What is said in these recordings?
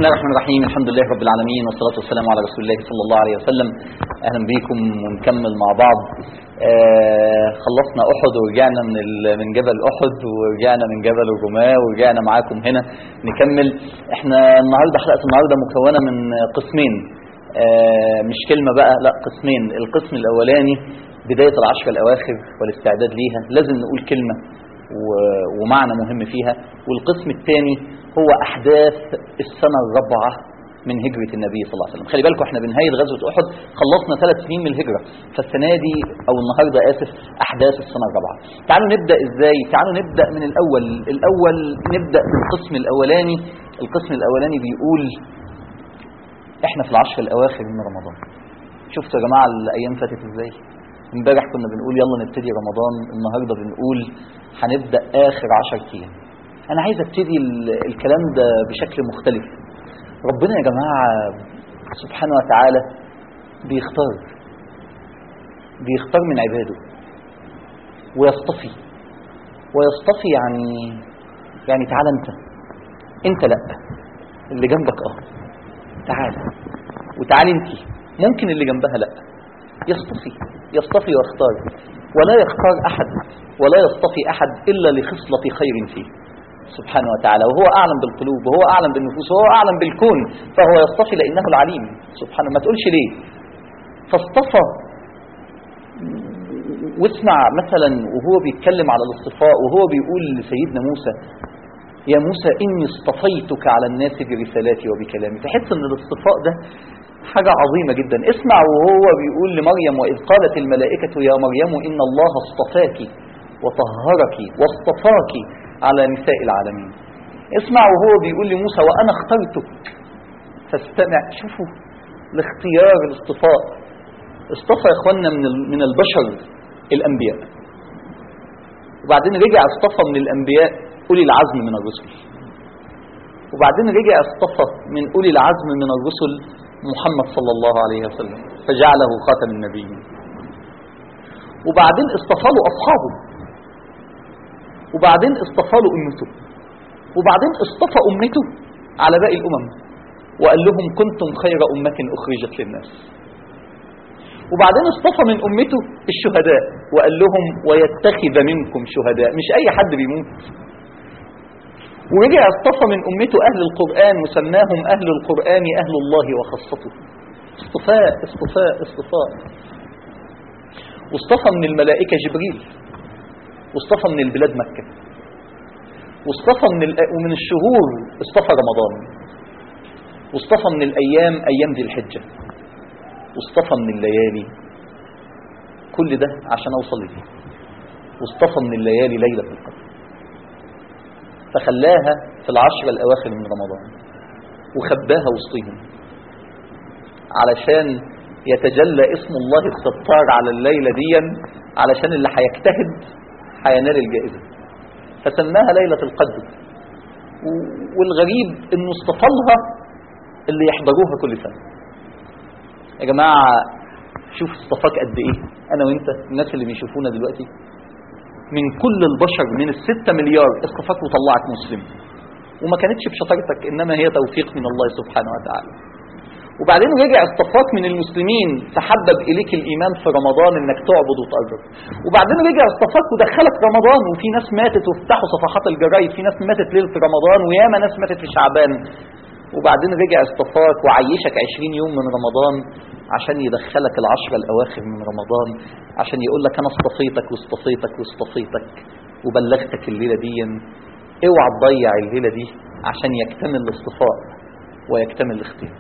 الله الرحمن الرحيم الحمد لله رب العالمين والصلاة والسلام على رسول الله صلى الله عليه وسلم أهلا بكم ونكمل مع بعض آه خلصنا أحد ورجعنا من ال- من جبل أحد ورجعنا من جبل الرماة ورجعنا معاكم هنا نكمل احنا النهاردة حلقة النهاردة مكونة من قسمين آه مش كلمة بقى لا قسمين القسم الأولاني بداية العشر الأواخر والاستعداد ليها لازم نقول كلمة و- ومعنى مهم فيها والقسم الثاني هو أحداث السنة الرابعة من هجرة النبي صلى الله عليه وسلم خلي بالكم احنا بنهاية غزوة أحد خلصنا ثلاث سنين من الهجرة فالسنة دي أو النهاردة آسف أحداث السنة الرابعة تعالوا نبدأ إزاي تعالوا نبدأ من الأول الأول نبدأ بالقسم الأولاني القسم الأولاني بيقول احنا في العشر الأواخر من رمضان شفتوا يا جماعة الأيام فاتت إزاي امبارح كنا بنقول يلا نبتدي رمضان النهاردة بنقول هنبدأ آخر عشر أيام أنا عايز أبتدي ال- الكلام ده بشكل مختلف ربنا يا جماعة سبحانه وتعالى بيختار بيختار من عباده ويصطفي ويصطفي يعني يعني تعالى انت انت لا اللي جنبك اه تعالى وتعالي انت ممكن اللي جنبها لا يصطفي يصطفي ويختار ولا يختار احد ولا يصطفي احد الا لخصله خير فيه سبحانه وتعالى وهو اعلم بالقلوب وهو اعلم بالنفوس وهو اعلم بالكون فهو يصطفي لانه العليم سبحانه ما تقولش ليه فاصطفى واسمع مثلا وهو بيتكلم على الاصطفاء وهو بيقول لسيدنا موسى يا موسى إني اصطفيتك على الناس برسالاتي وبكلامي تحس أن الاصطفاء ده حاجة عظيمة جدا اسمع وهو بيقول لمريم وإذ قالت الملائكة يا مريم إن الله اصطفاك وطهرك واصطفاك على نساء العالمين اسمع وهو بيقول لموسى وأنا اخترتك فاستمع شوفوا الاختيار الاصطفاء اصطفى يا اخوانا من ال- من البشر الانبياء وبعدين رجع اصطفى من الانبياء اولي العزم من الرسل وبعدين رجع اصطفى من اولي العزم من الرسل محمد صلى الله عليه وسلم فجعله خاتم النبيين وبعدين اصطفى له اصحابه وبعدين اصطفى له امته وبعدين اصطفى امته على باقي الامم وقال لهم كنتم خير امه اخرجت للناس وبعدين اصطفى من امته الشهداء وقال لهم ويتخذ منكم شهداء مش اي حد بيموت ورجع اصطفى من امته اهل القران وسماهم اهل القران اهل الله وخاصته اصطفاء اصطفاء اصطفاء واصطفى من الملائكه جبريل واصطفى من البلاد مكه واصطفى من الأ- ومن الشهور اصطفى رمضان واصطفى من الايام ايام ذي الحجه واصطفى من الليالي كل ده عشان اوصل لدي واصطفى من الليالي ليلة القدر فخلاها في العشر الأواخر من رمضان وخباها وسطهم علشان يتجلى اسم الله الستار على الليلة دي علشان اللي هيجتهد هينال الجائزة فسماها ليلة القدر و- والغريب انه اصطفى لها اللي يحضروها كل سنه يا جماعة شوف اصطفاك قد ايه انا وانت الناس اللي بيشوفونا دلوقتي من كل البشر من الستة مليار اصطفاك وطلعك مسلم وما كانتش بشطارتك انما هي توفيق من الله سبحانه وتعالى وبعدين رجع اصطفاك من المسلمين فحبب اليك الايمان في رمضان انك تعبد وتقرب وبعدين رجع اصطفاك ودخلك رمضان وفي ناس ماتت وافتحوا صفحات الجرايد في ناس ماتت ليله رمضان وياما ناس ماتت في شعبان وبعدين رجع اصطفاك وعيشك 20 يوم من رمضان عشان يدخلك العشر الأواخر من رمضان عشان يقول لك أنا اصطفيتك واصطفيتك واصطفيتك وبلغتك الليلة دي اوعى تضيع الليلة دي عشان يكتمل الاصطفاء ويكتمل الاختيار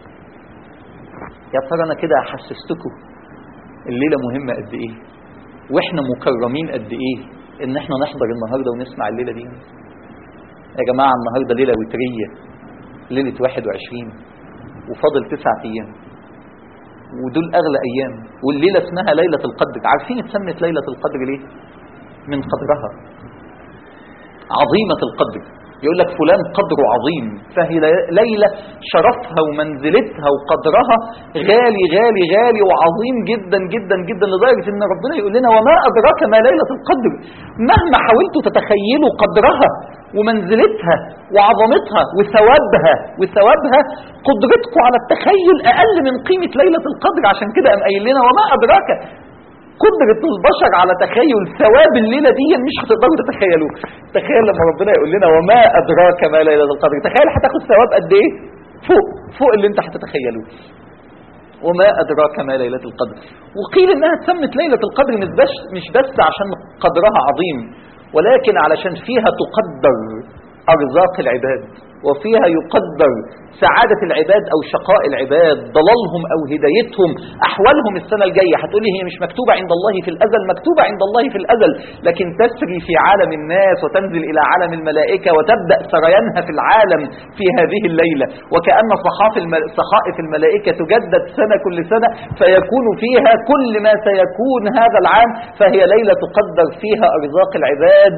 يا ترى أنا كده حسستكم الليلة مهمة قد إيه وإحنا مكرمين قد إيه إن إحنا نحضر النهاردة ونسمع الليلة دي يا جماعة النهاردة ليلة وترية ليلة 21 وفاضل تسعة أيام ودول أغلى أيام والليلة اسمها ليلة القدر عارفين اتسمت ليلة القدر ليه؟ من قدرها عظيمة القدر يقول لك فلان قدره عظيم فهي ليلة شرفها ومنزلتها وقدرها غالي غالي غالي وعظيم جدا جدا جدا لدرجة ان ربنا يقول لنا وما أدراك ما ليلة القدر مهما حاولتوا تتخيلوا قدرها ومنزلتها وعظمتها وثوابها وثوابها قدرتكم على التخيل اقل من قيمه ليله القدر عشان كده قام قايل لنا وما ادراك قدرة البشر على تخيل ثواب الليلة دي مش هتقدروا تتخيلوه تخيل لما ربنا يقول لنا وما أدراك ما ليلة القدر تخيل هتاخد ثواب قد إيه فوق فوق اللي أنت هتتخيلوه وما أدراك ما ليلة القدر وقيل إنها اتسمت ليلة القدر مش بس, مش بس عشان قدرها عظيم ولكن علشان فيها تقدر أرزاق العباد وفيها يقدر سعادة العباد أو شقاء العباد ضلالهم أو هدايتهم أحوالهم السنة الجاية هتقولي هي مش مكتوبة عند الله في الأزل مكتوبة عند الله في الأزل لكن تسري في عالم الناس وتنزل إلى عالم الملائكة وتبدأ سريانها في العالم في هذه الليلة وكأن صحاف المل... صحائف الملائكة تجدد سنة كل سنة فيكون فيها كل ما سيكون هذا العام فهي ليلة تقدر فيها أرزاق العباد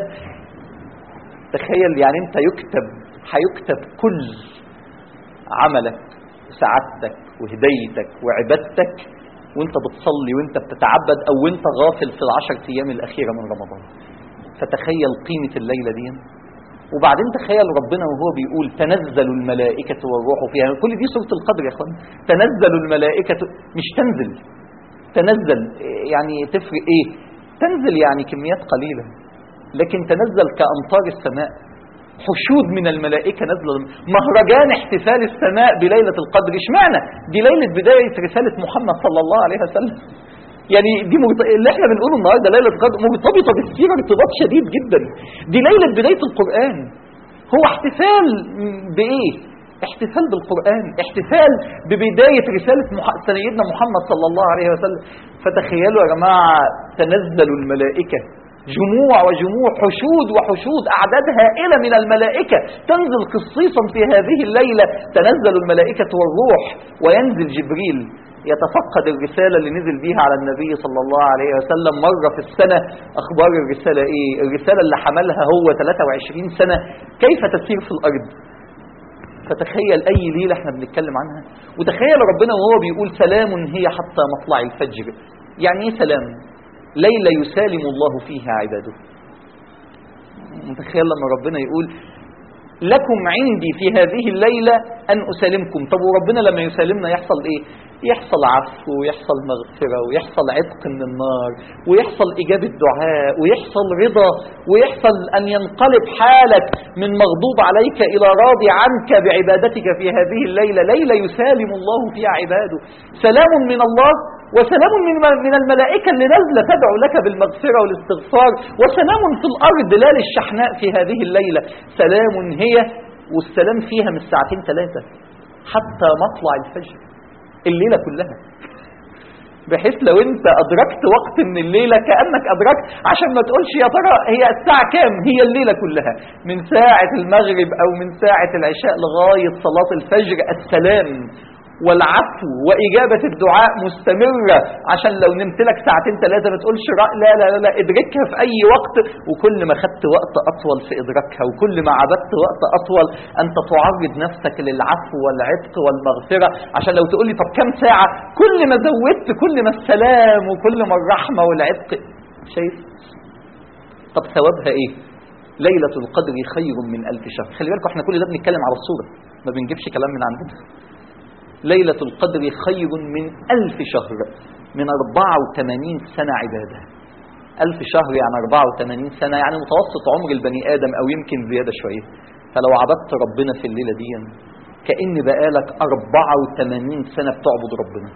تخيل يعني انت يكتب هيكتب كل عملك وسعادتك وهديتك وعبادتك وانت بتصلي وانت بتتعبد او وانت غافل في العشر ايام الاخيره من رمضان فتخيل قيمه الليله دي وبعدين تخيل ربنا وهو بيقول تنزل الملائكة والروح فيها كل دي سورة القدر يا اخوان تنزل الملائكة مش تنزل تنزل يعني تفرق ايه تنزل يعني كميات قليلة لكن تنزل كأمطار السماء حشود من الملائكة نزل مهرجان احتفال السماء بليلة القدر اشمعنى دي ليلة بداية رسالة محمد صلى الله عليه وسلم يعني دي مرت... اللي احنا بنقوله النهارده ليله القدر مرتبطه بالسيره ارتباط شديد جدا دي ليله بدايه القران هو احتفال بايه احتفال بالقران احتفال ببدايه رساله مح... سيدنا محمد صلى الله عليه وسلم فتخيلوا يا جماعه تنزل الملائكه جموع وجموع حشود وحشود أعداد هائلة من الملائكة تنزل خصيصا في هذه الليلة تنزل الملائكة والروح وينزل جبريل يتفقد الرسالة اللي نزل بيها على النبي صلى الله عليه وسلم مرة في السنة أخبار الرسالة إيه الرسالة اللي حملها هو 23 سنة كيف تسير في الأرض فتخيل أي ليلة احنا بنتكلم عنها وتخيل ربنا وهو بيقول سلام هي حتى مطلع الفجر يعني ايه سلام ليلة يسالم الله فيها عباده متخيل لما ربنا يقول لكم عندي في هذه الليلة أن أسالمكم طب وربنا لما يسالمنا يحصل إيه يحصل عفو ويحصل مغفرة ويحصل عتق من النار ويحصل إجابة دعاء ويحصل رضا ويحصل أن ينقلب حالك من مغضوب عليك إلى راضي عنك بعبادتك في هذه الليلة ليلة يسالم الله فيها عباده سلام من الله وسلام من من الملائكة اللي نازلة تدعو لك بالمغفرة والاستغفار وسلام في الأرض لا للشحناء في هذه الليلة سلام هي والسلام فيها من ساعتين ثلاثة حتى مطلع الفجر الليلة كلها بحيث لو انت ادركت وقت من الليلة كأنك ادركت عشان ما تقولش يا ترى هي الساعة كام هي الليلة كلها من ساعة المغرب او من ساعة العشاء لغاية صلاة الفجر السلام والعفو وإجابة الدعاء مستمرة عشان لو نمت لك ساعتين ثلاثة ما تقولش لا لا لا, لا ادركها في أي وقت وكل ما خدت وقت أطول في إدراكها وكل ما عبدت وقت أطول أنت تعرض نفسك للعفو والعتق والمغفرة عشان لو تقول لي طب كم ساعة كل ما زودت كل ما السلام وكل ما الرحمة والعتق شايف طب ثوابها إيه ليلة القدر خير من ألف شهر خلي بالكم احنا كل ده بنتكلم على الصورة ما بنجيبش كلام من عندنا ليلة القدر خير من ألف شهر من 84 سنة عبادة ألف شهر يعني 84 سنة يعني متوسط عمر البني آدم أو يمكن زيادة شوية فلو عبدت ربنا في الليلة دي كأن بقالك 84 سنة بتعبد ربنا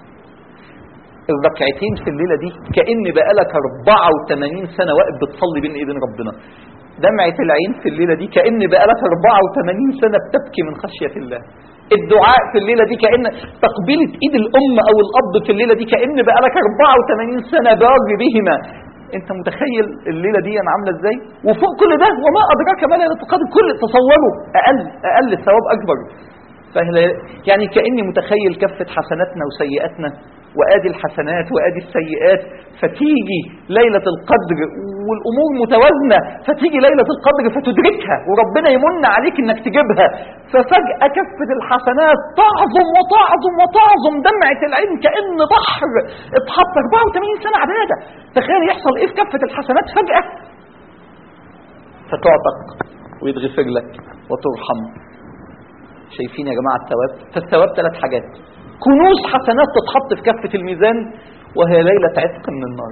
الركعتين في الليلة دي كأن بقالك 84 سنة واقف بتصلي بين ايدين ربنا دمعة العين في الليلة دي كأن بقالك 84 سنة بتبكي من خشية الله الدعاء في الليلة دي كأن تقبيلة ايد الام او الاب في الليلة دي كأن بقالك 84 سنة بار بهما انت متخيل الليلة دي عاملة ازاي وفوق كل ده وما ادراك ما ليلة القدر كل تصوروا اقل اقل الثواب اكبر يعني كأني متخيل كفة حسناتنا وسيئاتنا وادي الحسنات وادي السيئات فتيجي ليلة القدر والامور متوازنة فتيجي ليلة القدر فتدركها وربنا يمن عليك انك تجيبها ففجأة كفة الحسنات تعظم وتعظم وتعظم دمعة العين كأن بحر اتحط 84 سنة عبادة تخيل يحصل ايه في كفة الحسنات فجأة فتعتق ويتغفر لك وترحم شايفين يا جماعة الثواب فالثواب ثلاث حاجات كنوز حسنات تتحط في كفة الميزان وهي ليلة عتق من النار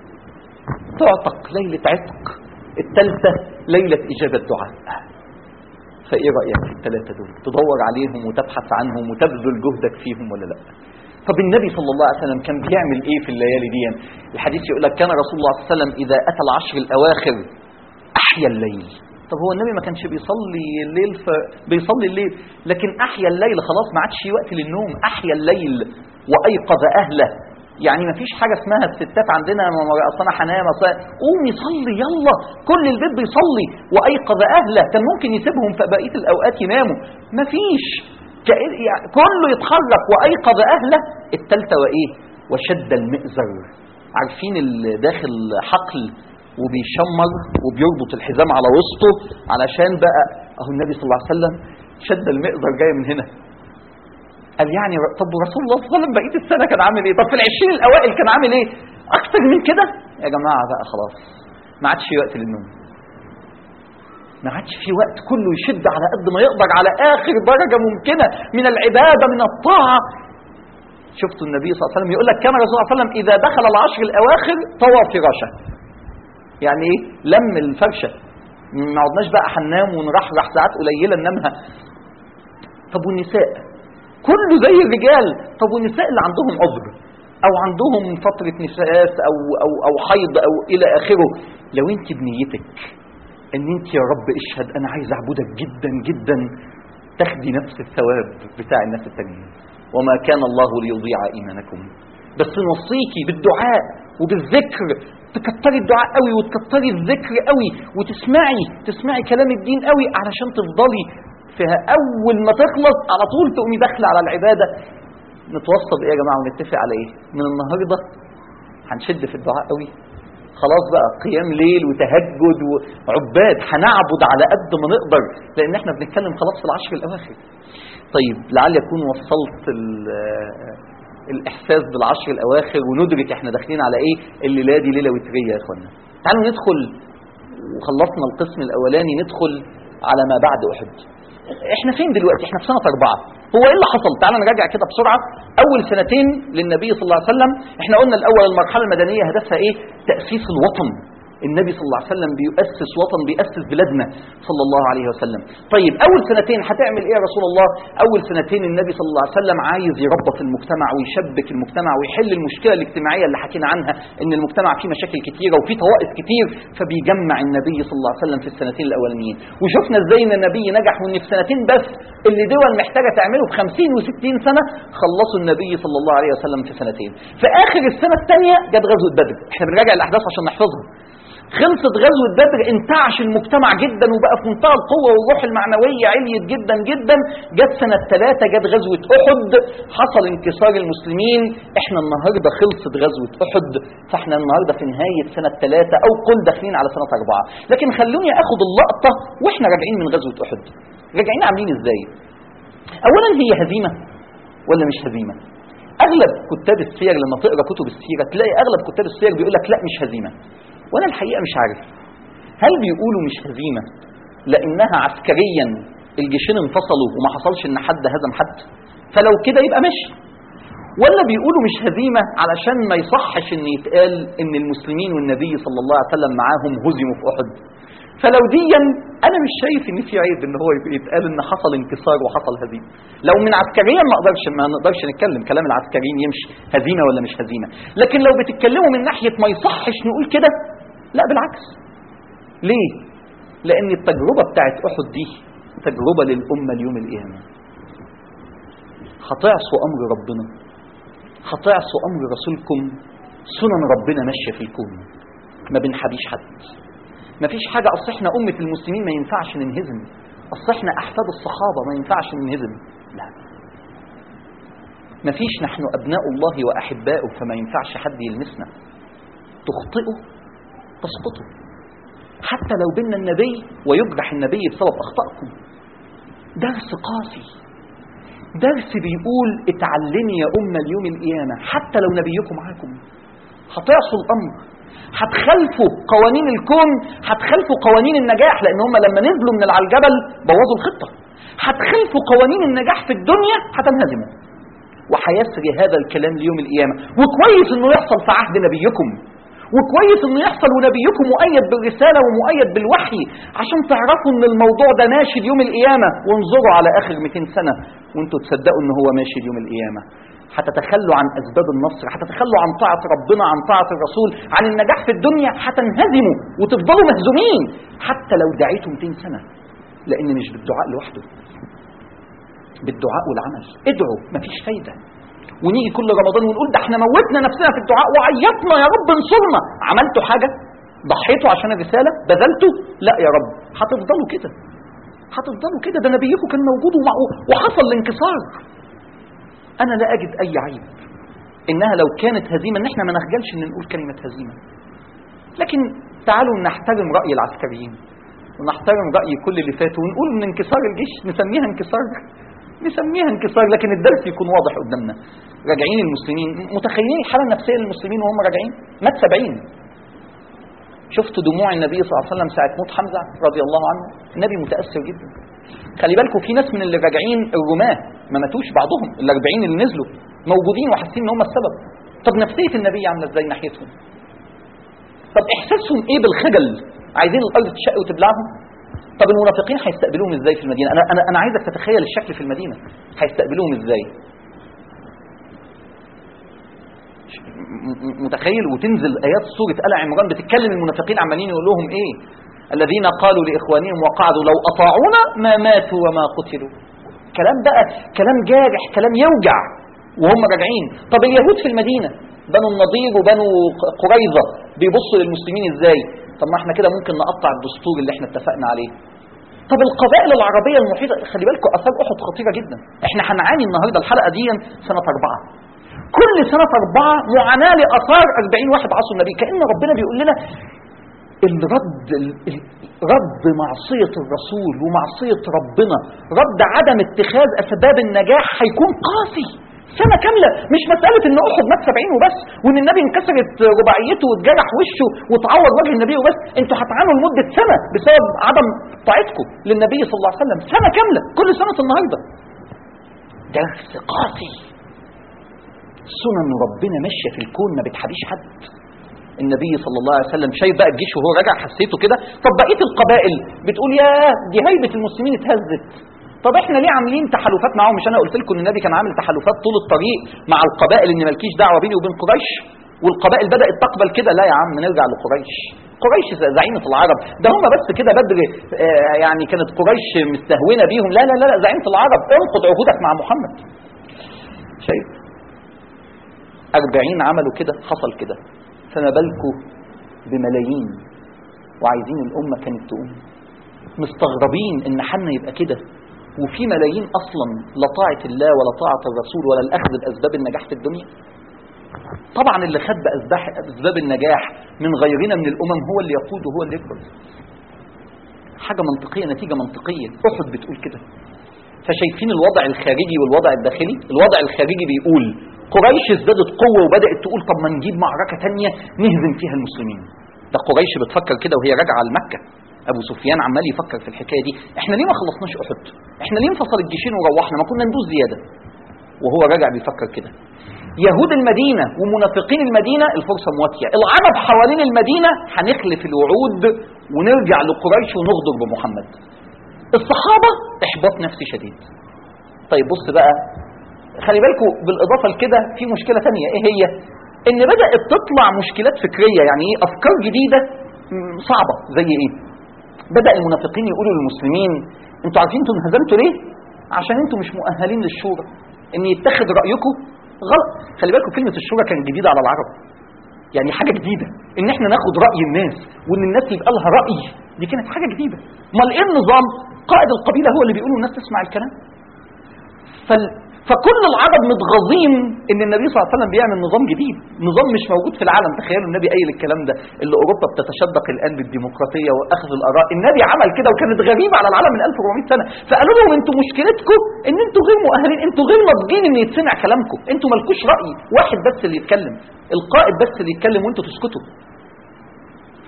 تعتق ليلة عتق الثالثة ليلة إجابة دعاء فإيه رأيك في الثلاثة دول تدور عليهم وتبحث عنهم وتبذل جهدك فيهم ولا لا طب النبي صلى الله عليه وسلم كان بيعمل ايه في الليالي دي الحديث يقول لك كان رسول الله صلى الله عليه وسلم اذا اتى العشر الاواخر احيا الليل طب هو النبي ما كانش بيصلي الليل ف... بيصلي الليل لكن احيا الليل خلاص ما عادش وقت للنوم احيا الليل وايقظ اهله يعني ما فيش حاجه اسمها الستات عندنا اصل انا هنام اصل قومي صلي يلا كل البيت بيصلي وايقظ اهله كان ممكن يسيبهم في بقيه الاوقات يناموا ما فيش يعني كله يتحرك وايقظ اهله الثالثه وايه وشد المئزر عارفين اللي داخل حقل وبيشمر وبيربط الحزام على وسطه علشان بقى اهو النبي صلى الله عليه وسلم شد المئزر جاي من هنا قال يعني طب رسول الله صلى الله عليه وسلم بقيه السنه كان عامل ايه طب في العشرين الاوائل كان عامل ايه اكتر من كده يا جماعه بقى خلاص ما عادش في وقت للنوم ما عادش في وقت كله يشد على قد ما يقدر على اخر درجه ممكنه من العباده من الطاعه شفتوا النبي صلى الله عليه وسلم يقول لك كان الرسول صلى الله عليه وسلم اذا دخل العشر الاواخر طوى فراشه يعني ايه لم الفرشه ما عدناش بقى هننام ونرحرح ساعات قليله ننامها طب والنساء كله زي الرجال طب والنساء اللي عندهم عذر او عندهم فتره نفاس او او او حيض او الى اخره لو انت بنيتك ان انت يا رب اشهد انا عايز اعبدك جدا جدا تاخدي نفس الثواب بتاع الناس التانيين وما كان الله ليضيع ايمانكم بس نوصيكي بالدعاء وبالذكر تكتري الدعاء قوي وتكتري الذكر قوي وتسمعي تسمعي كلام الدين قوي علشان تفضلي فيها اول ما تخلص على طول تقومي داخله على العباده نتوصل ايه يا جماعه ونتفق على ايه من النهارده هنشد في الدعاء قوي خلاص بقى قيام ليل وتهجد وعباد هنعبد على قد ما نقدر لان احنا بنتكلم خلاص في العشر الاواخر طيب لعل اكون وصلت الاحساس بالعشر الاواخر وندرك احنا داخلين على ايه الليله دي ليله وتريه يا اخوانا تعالوا ندخل وخلصنا القسم الاولاني ندخل على ما بعد احد احنا فين دلوقتي احنا في سنه اربعه هو ايه اللي حصل تعالى نراجع كده بسرعه اول سنتين للنبي صلى الله عليه وسلم احنا قلنا الاول المرحله المدنيه هدفها ايه تاسيس الوطن النبي صلى الله عليه وسلم بيؤسس وطن بيأسس بلادنا صلى الله عليه وسلم طيب أول سنتين هتعمل إيه يا رسول الله أول سنتين النبي صلى الله عليه وسلم عايز يربط المجتمع ويشبك المجتمع ويحل المشكلة الاجتماعية اللي حكينا عنها إن المجتمع فيه مشاكل كتيرة وفيه طوائف كتير فبيجمع النبي صلى الله عليه وسلم في السنتين الأولانيين وشفنا إزاي إن النبي نجح وإن في سنتين بس اللي دول محتاجة تعمله في 50 و60 سنة خلصوا النبي صلى الله عليه وسلم في سنتين في آخر السنة الثانية جت غزوة بدر احنا بنراجع الأحداث عشان نحفظها خلصت غزوة بدر انتعش المجتمع جدا وبقى في منتهى القوة والروح المعنوية عليت جدا جدا جت سنة ثلاثة جت غزوة أحد حصل انكسار المسلمين احنا النهاردة خلصت غزوة أحد فاحنا النهاردة في نهاية سنة ثلاثة أو قل داخلين على سنة أربعة لكن خلوني أخد اللقطة واحنا راجعين من غزوة أحد راجعين عاملين ازاي أولا هي هزيمة ولا مش هزيمة أغلب كتاب السير لما تقرأ كتب السيرة تلاقي أغلب كتاب السير بيقول لك لا مش هزيمة وانا الحقيقه مش عارف هل بيقولوا مش هزيمه لانها عسكريا الجيشين انفصلوا وما حصلش ان حد هزم حد فلو كده يبقى ماشي ولا بيقولوا مش هزيمه علشان ما يصحش ان يتقال ان المسلمين والنبي صلى الله عليه وسلم معاهم هزموا في احد فلو ديا انا مش شايف ان في عيب ان هو يتقال ان حصل انكسار وحصل هزيمه لو من عسكريا ما اقدرش ما نقدرش نتكلم كلام العسكريين يمشي هزيمه ولا مش هزيمه لكن لو بتتكلموا من ناحيه ما يصحش نقول كده لا بالعكس ليه لان التجربه بتاعت احد دي تجربه للامه اليوم القيامه هتعصوا امر ربنا هتعصوا امر رسولكم سنن ربنا ماشيه في الكون ما بنحبيش حد ما فيش حاجه اصل احنا امه المسلمين ما ينفعش ننهزم اصل احنا احفاد الصحابه ما ينفعش ننهزم لا ما فيش نحن ابناء الله واحباؤه فما ينفعش حد يلمسنا تخطئوا تسقطوا حتى لو بينا النبي ويجرح النبي بسبب اخطائكم درس قاسي درس بيقول اتعلمي يا أمة اليوم القيامة حتى لو نبيكم معاكم هتعصوا الأمر هتخالفوا قوانين الكون هتخالفوا قوانين النجاح لان هم لما نزلوا من على الجبل بوظوا الخطه هتخالفوا قوانين النجاح في الدنيا هتنهزموا وهيسري هذا الكلام ليوم القيامه وكويس انه يحصل في عهد نبيكم وكويس انه يحصل ونبيكم مؤيد بالرساله ومؤيد بالوحي عشان تعرفوا ان الموضوع ده ماشي ليوم القيامه وانظروا على اخر 200 سنه وانتوا تصدقوا ان هو ماشي ليوم القيامه هتتخلوا عن اسباب النصر هتتخلوا عن طاعه ربنا عن طاعه الرسول عن النجاح في الدنيا هتنهزموا وتفضلوا مهزومين حتى لو دعيتوا 200 سنه لان مش بالدعاء لوحده بالدعاء والعمل ادعوا مفيش فايده ونيجي كل رمضان ونقول ده احنا موتنا نفسنا في الدعاء وعيطنا يا رب انصرنا عملتوا حاجه ضحيتوا عشان الرساله بذلتوا لا يا رب هتفضلوا كده هتفضلوا كده ده نبيكم كان موجود ومع- وحصل الانكسار انا لا اجد اي عيب انها لو كانت هزيمه ان احنا ما نخجلش ان نقول كلمه هزيمه لكن تعالوا نحترم راي العسكريين ونحترم راي كل اللي فاتوا ونقول ان انكسار الجيش نسميها انكسار نسميها انكسار لكن الدرس يكون واضح قدامنا راجعين المسلمين متخيلين الحاله النفسيه للمسلمين وهم راجعين مات 70 شفت دموع النبي صلى الله عليه وسلم ساعه موت حمزه رضي الله عنه النبي متاثر جدا خلي بالكم في ناس من اللي راجعين الرماه ما ماتوش بعضهم ال 40 اللي نزلوا موجودين وحاسين ان هم السبب طب نفسيه النبي عامله ازاي ناحيتهم طب احساسهم ايه بالخجل عايزين الارض تشق وتبلعهم طب المنافقين هيستقبلوهم ازاي في المدينه انا انا انا عايزك تتخيل الشكل في المدينه هيستقبلوهم ازاي م- م- متخيل وتنزل ايات سوره ال عمران بتتكلم المنافقين عمالين يقول لهم ايه الذين قالوا لاخوانهم وقعدوا لو اطاعونا ما ماتوا وما قتلوا كلام بقى كلام جارح كلام يوجع وهم راجعين طب اليهود في المدينه بنو النضير وبنو ق- قريظه بيبصوا للمسلمين ازاي طب ما احنا كده ممكن نقطع الدستور اللي احنا اتفقنا عليه طب القبائل العربيه المحيطه خلي بالكم اثار احد خطيره جدا احنا هنعاني النهارده الحلقه دي سنه اربعه كل سنه اربعه معاناه لاثار 40 واحد عصوا النبي كان ربنا بيقول لنا الرد ال- ال- رد معصية الرسول ومعصية ربنا رد عدم اتخاذ أسباب النجاح هيكون قاسي سنة كاملة مش مسألة إن أحد مات 70 وبس وإن النبي انكسرت رباعيته واتجرح وشه وتعور وجه النبي وبس أنتوا هتعانوا لمدة سنة بسبب عدم طاعتكم للنبي صلى الله عليه وسلم سنة كاملة كل سنة النهاردة درس قاسي سنن ربنا ماشية في الكون ما بتحبيش حد النبي صلى الله عليه وسلم شايف بقى الجيش وهو راجع حسيته كده طب بقيه القبائل بتقول يا دي هيبه المسلمين اتهزت طب احنا ليه عاملين تحالفات معاهم مش انا قلت لكم ان النبي كان عامل تحالفات طول الطريق مع القبائل ان مالكيش دعوه بيني وبين قريش والقبائل بدات تقبل كده لا يا عم نرجع لقريش قريش زعيمه العرب ده هم بس كده بدر آه، يعني كانت قريش مستهونه بيهم لا لا لا لا زعيمه العرب انقض عهودك مع محمد شايف أربعين عملوا كده حصل كده فما بالكم بملايين وعايزين الأمة كانت تقوم مستغربين إن حالنا يبقى كده وفي ملايين أصلا لا طاعة الله ولا طاعة الرسول ولا الأخذ بأسباب النجاح في الدنيا طبعا اللي خد بأسباب أسباب النجاح من غيرنا من الأمم هو اللي يقود وهو اللي يكبر حاجة منطقية نتيجة منطقية أحد بتقول كده فشايفين الوضع الخارجي والوضع الداخلي الوضع الخارجي بيقول قريش ازدادت قوة وبدأت تقول طب ما نجيب معركة تانية نهزم فيها المسلمين ده قريش بتفكر كده وهي راجعة لمكة أبو سفيان عمال يفكر في الحكاية دي احنا ليه ما خلصناش أحد احنا ليه انفصل الجيشين وروحنا ما كنا ندوس زيادة وهو راجع بيفكر كده يهود المدينة ومنافقين المدينة الفرصة مواتية العرب حوالين المدينة هنخلف الوعود ونرجع لقريش ونغدر بمحمد الصحابة إحباط نفسي شديد طيب بص بقى خلي بالكم بالإضافة لكده في مشكلة تانية إيه هي إن بدأت تطلع مشكلات فكرية يعني إيه أفكار جديدة مم، صعبة زي إيه بدأ المنافقين يقولوا للمسلمين أنتوا عارفين أنتوا انهزمتوا ليه عشان أنتوا مش مؤهلين للشورى إن يتخذ رأيكم غلط خلي بالكم كلمة الشورى كانت جديدة على العرب يعني حاجة جديدة ان احنا ناخد رأي الناس وان الناس يبقى لها رأي دي كانت حاجة جديدة امال ايه النظام قائد القبيلة هو اللي بيقول والناس تسمع الكلام فال... فكل العرب متغاظين ان النبي صلى الله عليه وسلم بيعمل نظام جديد نظام مش موجود في العالم تخيلوا النبي قايل الكلام ده اللي اوروبا بتتشدق الان بالديمقراطيه واخذ الاراء النبي عمل كده وكانت غريبه على العالم من 1400 سنه فقالوا لهم انتوا مشكلتكم ان انتوا غير مؤهلين انتوا غير ناضجين ان يتسمع كلامكم انتوا مالكوش راي واحد بس اللي يتكلم القائد بس اللي يتكلم وانتوا تسكتوا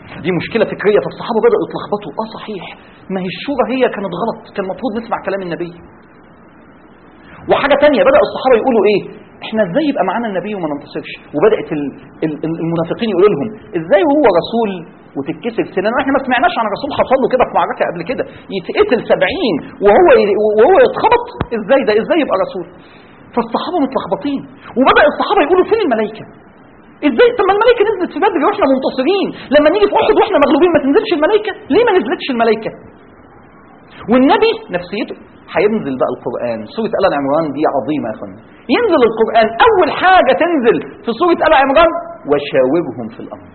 دي مشكلة فكرية فالصحابة بدأوا يتلخبطوا اه صحيح ما هي الشورى هي كانت غلط كان المفروض نسمع كلام النبي وحاجة تانية بدأ الصحابة يقولوا ايه احنا ازاي يبقى معانا النبي وما ننتصرش وبدأت ال- ال- المنافقين يقولوا لهم ازاي هو رسول وتتكسر سنان واحنا ما سمعناش عن الرسول حصل له كده في معركة قبل كده يتقتل سبعين وهو ي- وهو يتخبط ازاي ده ازاي يبقى رسول فالصحابة متلخبطين وبدأ الصحابة يقولوا فين الملائكة ازاي طب ما الملائكه نزلت في بدر واحنا منتصرين لما نيجي في احد واحنا مغلوبين ما تنزلش الملائكه ليه ما نزلتش الملائكه والنبي نفسيته هينزل بقى القران سوره ال عمران دي عظيمه يا اخوانا ينزل القران اول حاجه تنزل في سوره ال عمران وشاورهم في الامر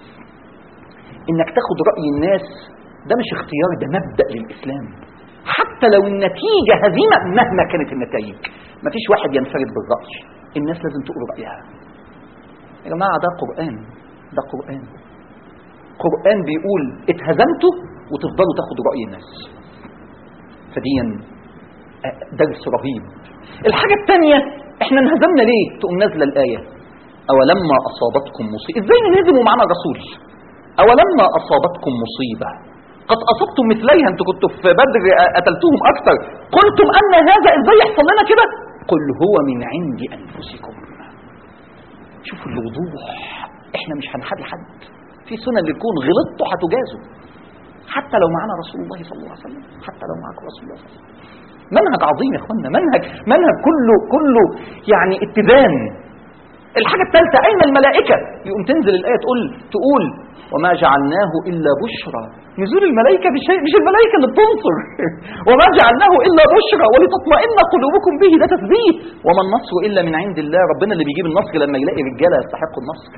انك تاخد راي الناس ده مش اختيار ده مبدا للاسلام حتى لو النتيجه هزيمه مهما كانت النتائج مفيش واحد ينفرد بالراي الناس لازم تقول رايها يا جماعة ده قرآن ده قرآن قرآن بيقول اتهزمتوا وتفضلوا تاخدوا رأي الناس فديا آه، درس رهيب الحاجة الثانية احنا انهزمنا ليه تقوم نازلة الآية أولما أصابتكم مصيبة ازاي ننهزم ومعنا رسول أولما أصابتكم مصيبة قد أصبتم مثليها انتوا كنتوا في بدر آه، قتلتوهم أكثر قلتم أن هذا ازاي يحصل لنا كده قل هو من عند أنفسكم شوفوا الوضوح احنا مش هنحدي حد في سنن للكون غلطتوا هتجازوا حتى لو معانا رسول الله صلى الله عليه وسلم حتى لو معاكم رسول الله صلى الله عليه وسلم منهج عظيم يا اخوانا منهج منهج كله كله يعني اتزان الحاجة الثالثة أين الملائكة؟ يقوم تنزل الآية تقول تقول وما جعلناه إلا بشرى نزول الملائكة مش مش الملائكة اللي بتنصر وما جعلناه إلا بشرى ولتطمئن قلوبكم به ده تثبيت وما النصر إلا من عند الله ربنا اللي بيجيب النصر لما يلاقي رجالة يستحقوا النصر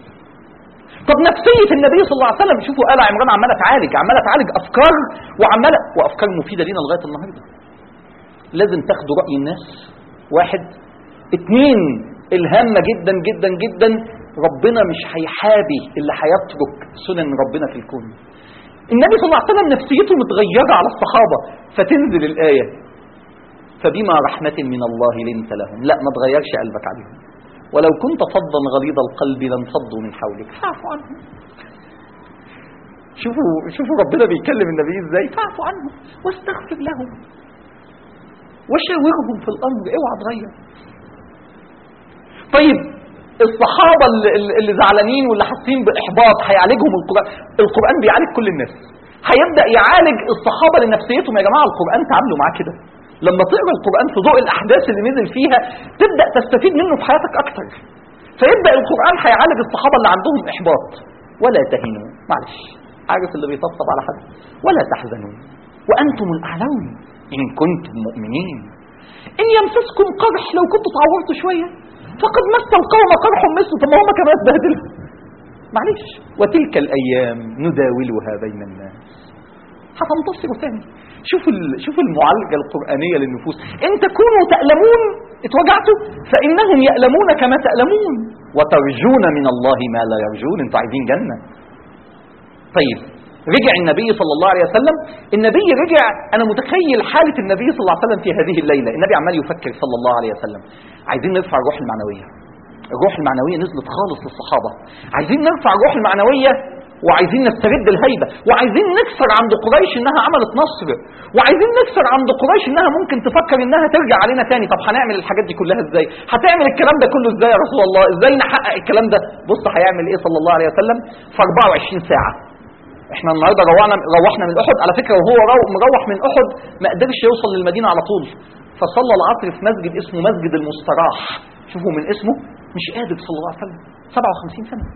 طب نفسية النبي صلى الله عليه وسلم شوفوا آل عمران عمالة تعالج عمالة تعالج أفكار وعمالة وأفكار مفيدة لينا لغاية النهاردة لازم تاخدوا رأي الناس واحد اتنين الهامة جدا جدا جدا ربنا مش هيحابي اللي هيترك سنن ربنا في الكون النبي صلى الله عليه وسلم نفسيته متغيرة على الصحابة فتنزل الآية فبما رحمة من الله لنت لهم لا ما تغيرش قلبك عليهم ولو كنت فظا غليظ القلب لانفضوا من حولك فاعف عنهم شوفوا شوفوا ربنا بيكلم النبي ازاي فاعف عنهم واستغفر لهم وشاورهم في الامر اوعى تغير طيب الصحابة اللي, اللي زعلانين واللي حاسين بإحباط هيعالجهم القرآن القرآن بيعالج كل الناس هيبدأ يعالج الصحابة لنفسيتهم يا جماعة القرآن تعاملوا معاه كده لما تقرا القرآن في ضوء الأحداث اللي نزل فيها تبدأ تستفيد منه في حياتك أكتر فيبدأ القرآن هيعالج الصحابة اللي عندهم إحباط ولا تهنوا معلش عارف اللي بيطبطب على حد ولا تحزنوا وأنتم الأعلون إن كنتم مؤمنين إن يمسسكم قرح لو كنتوا تعورتوا شوية فقد مس القوم قرح مثل طب ما هم كمان اتبهدلوا معلش وتلك الأيام نداولها بين الناس هتنتصروا ثاني شوفوا ال- شوفوا المعالجة القرآنية للنفوس إن تكونوا تألمون اتوجعتوا فإنهم يألمون كما تألمون وترجون من الله ما لا يرجون انتوا عايزين جنة طيب رجع النبي صلى الله عليه وسلم النبي رجع انا متخيل حاله النبي صلى الله عليه وسلم في هذه الليله النبي عمال يفكر صلى الله عليه وسلم عايزين نرفع الروح المعنويه الروح المعنويه نزلت خالص للصحابه عايزين نرفع الروح المعنويه وعايزين نسترد الهيبه وعايزين نكسر عند قريش انها عملت نصر وعايزين نكسر عند قريش انها ممكن تفكر انها ترجع علينا تاني طب هنعمل الحاجات دي كلها ازاي هتعمل الكلام ده كله ازاي يا رسول الله ازاي نحقق الكلام ده بص هيعمل ايه صلى الله عليه وسلم في 24 ساعه احنا النهارده روحنا روحنا من احد على فكره وهو رو- مروح من احد ما قدرش يوصل للمدينه على طول فصلى العصر في مسجد اسمه مسجد المستراح شوفوا من اسمه مش قادر صلى الله عليه وسلم 57 سنه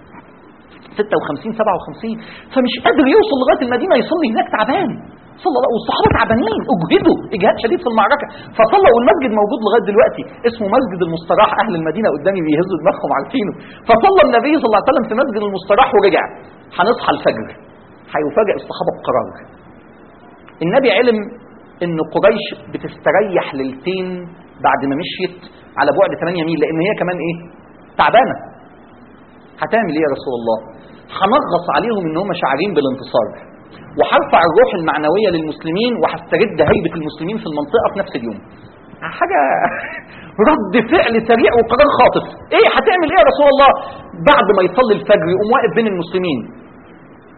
56 57 فمش قادر يوصل لغايه المدينه يصلي هناك تعبان صلى الله والصحابه تعبانين اجهدوا اجهاد شديد في المعركه فصلى والمسجد موجود لغايه دلوقتي اسمه مسجد المستراح اهل المدينه قدامي بيهزوا دماغهم عارفينه فصلى النبي صلى الله عليه وسلم في مسجد المستراح ورجع هنصحى الفجر هيفاجئ الصحابه بقرار النبي علم ان قريش بتستريح ليلتين بعد ما مشيت على بعد 8 ميل لان هي كمان ايه تعبانه هتعمل ايه يا رسول الله هنغص عليهم ان هم شاعرين بالانتصار وهرفع الروح المعنويه للمسلمين وهسترد هيبه المسلمين في المنطقه في نفس اليوم حاجه رد فعل سريع وقرار خاطف ايه هتعمل ايه يا رسول الله بعد ما يصلي الفجر يقوم واقف بين المسلمين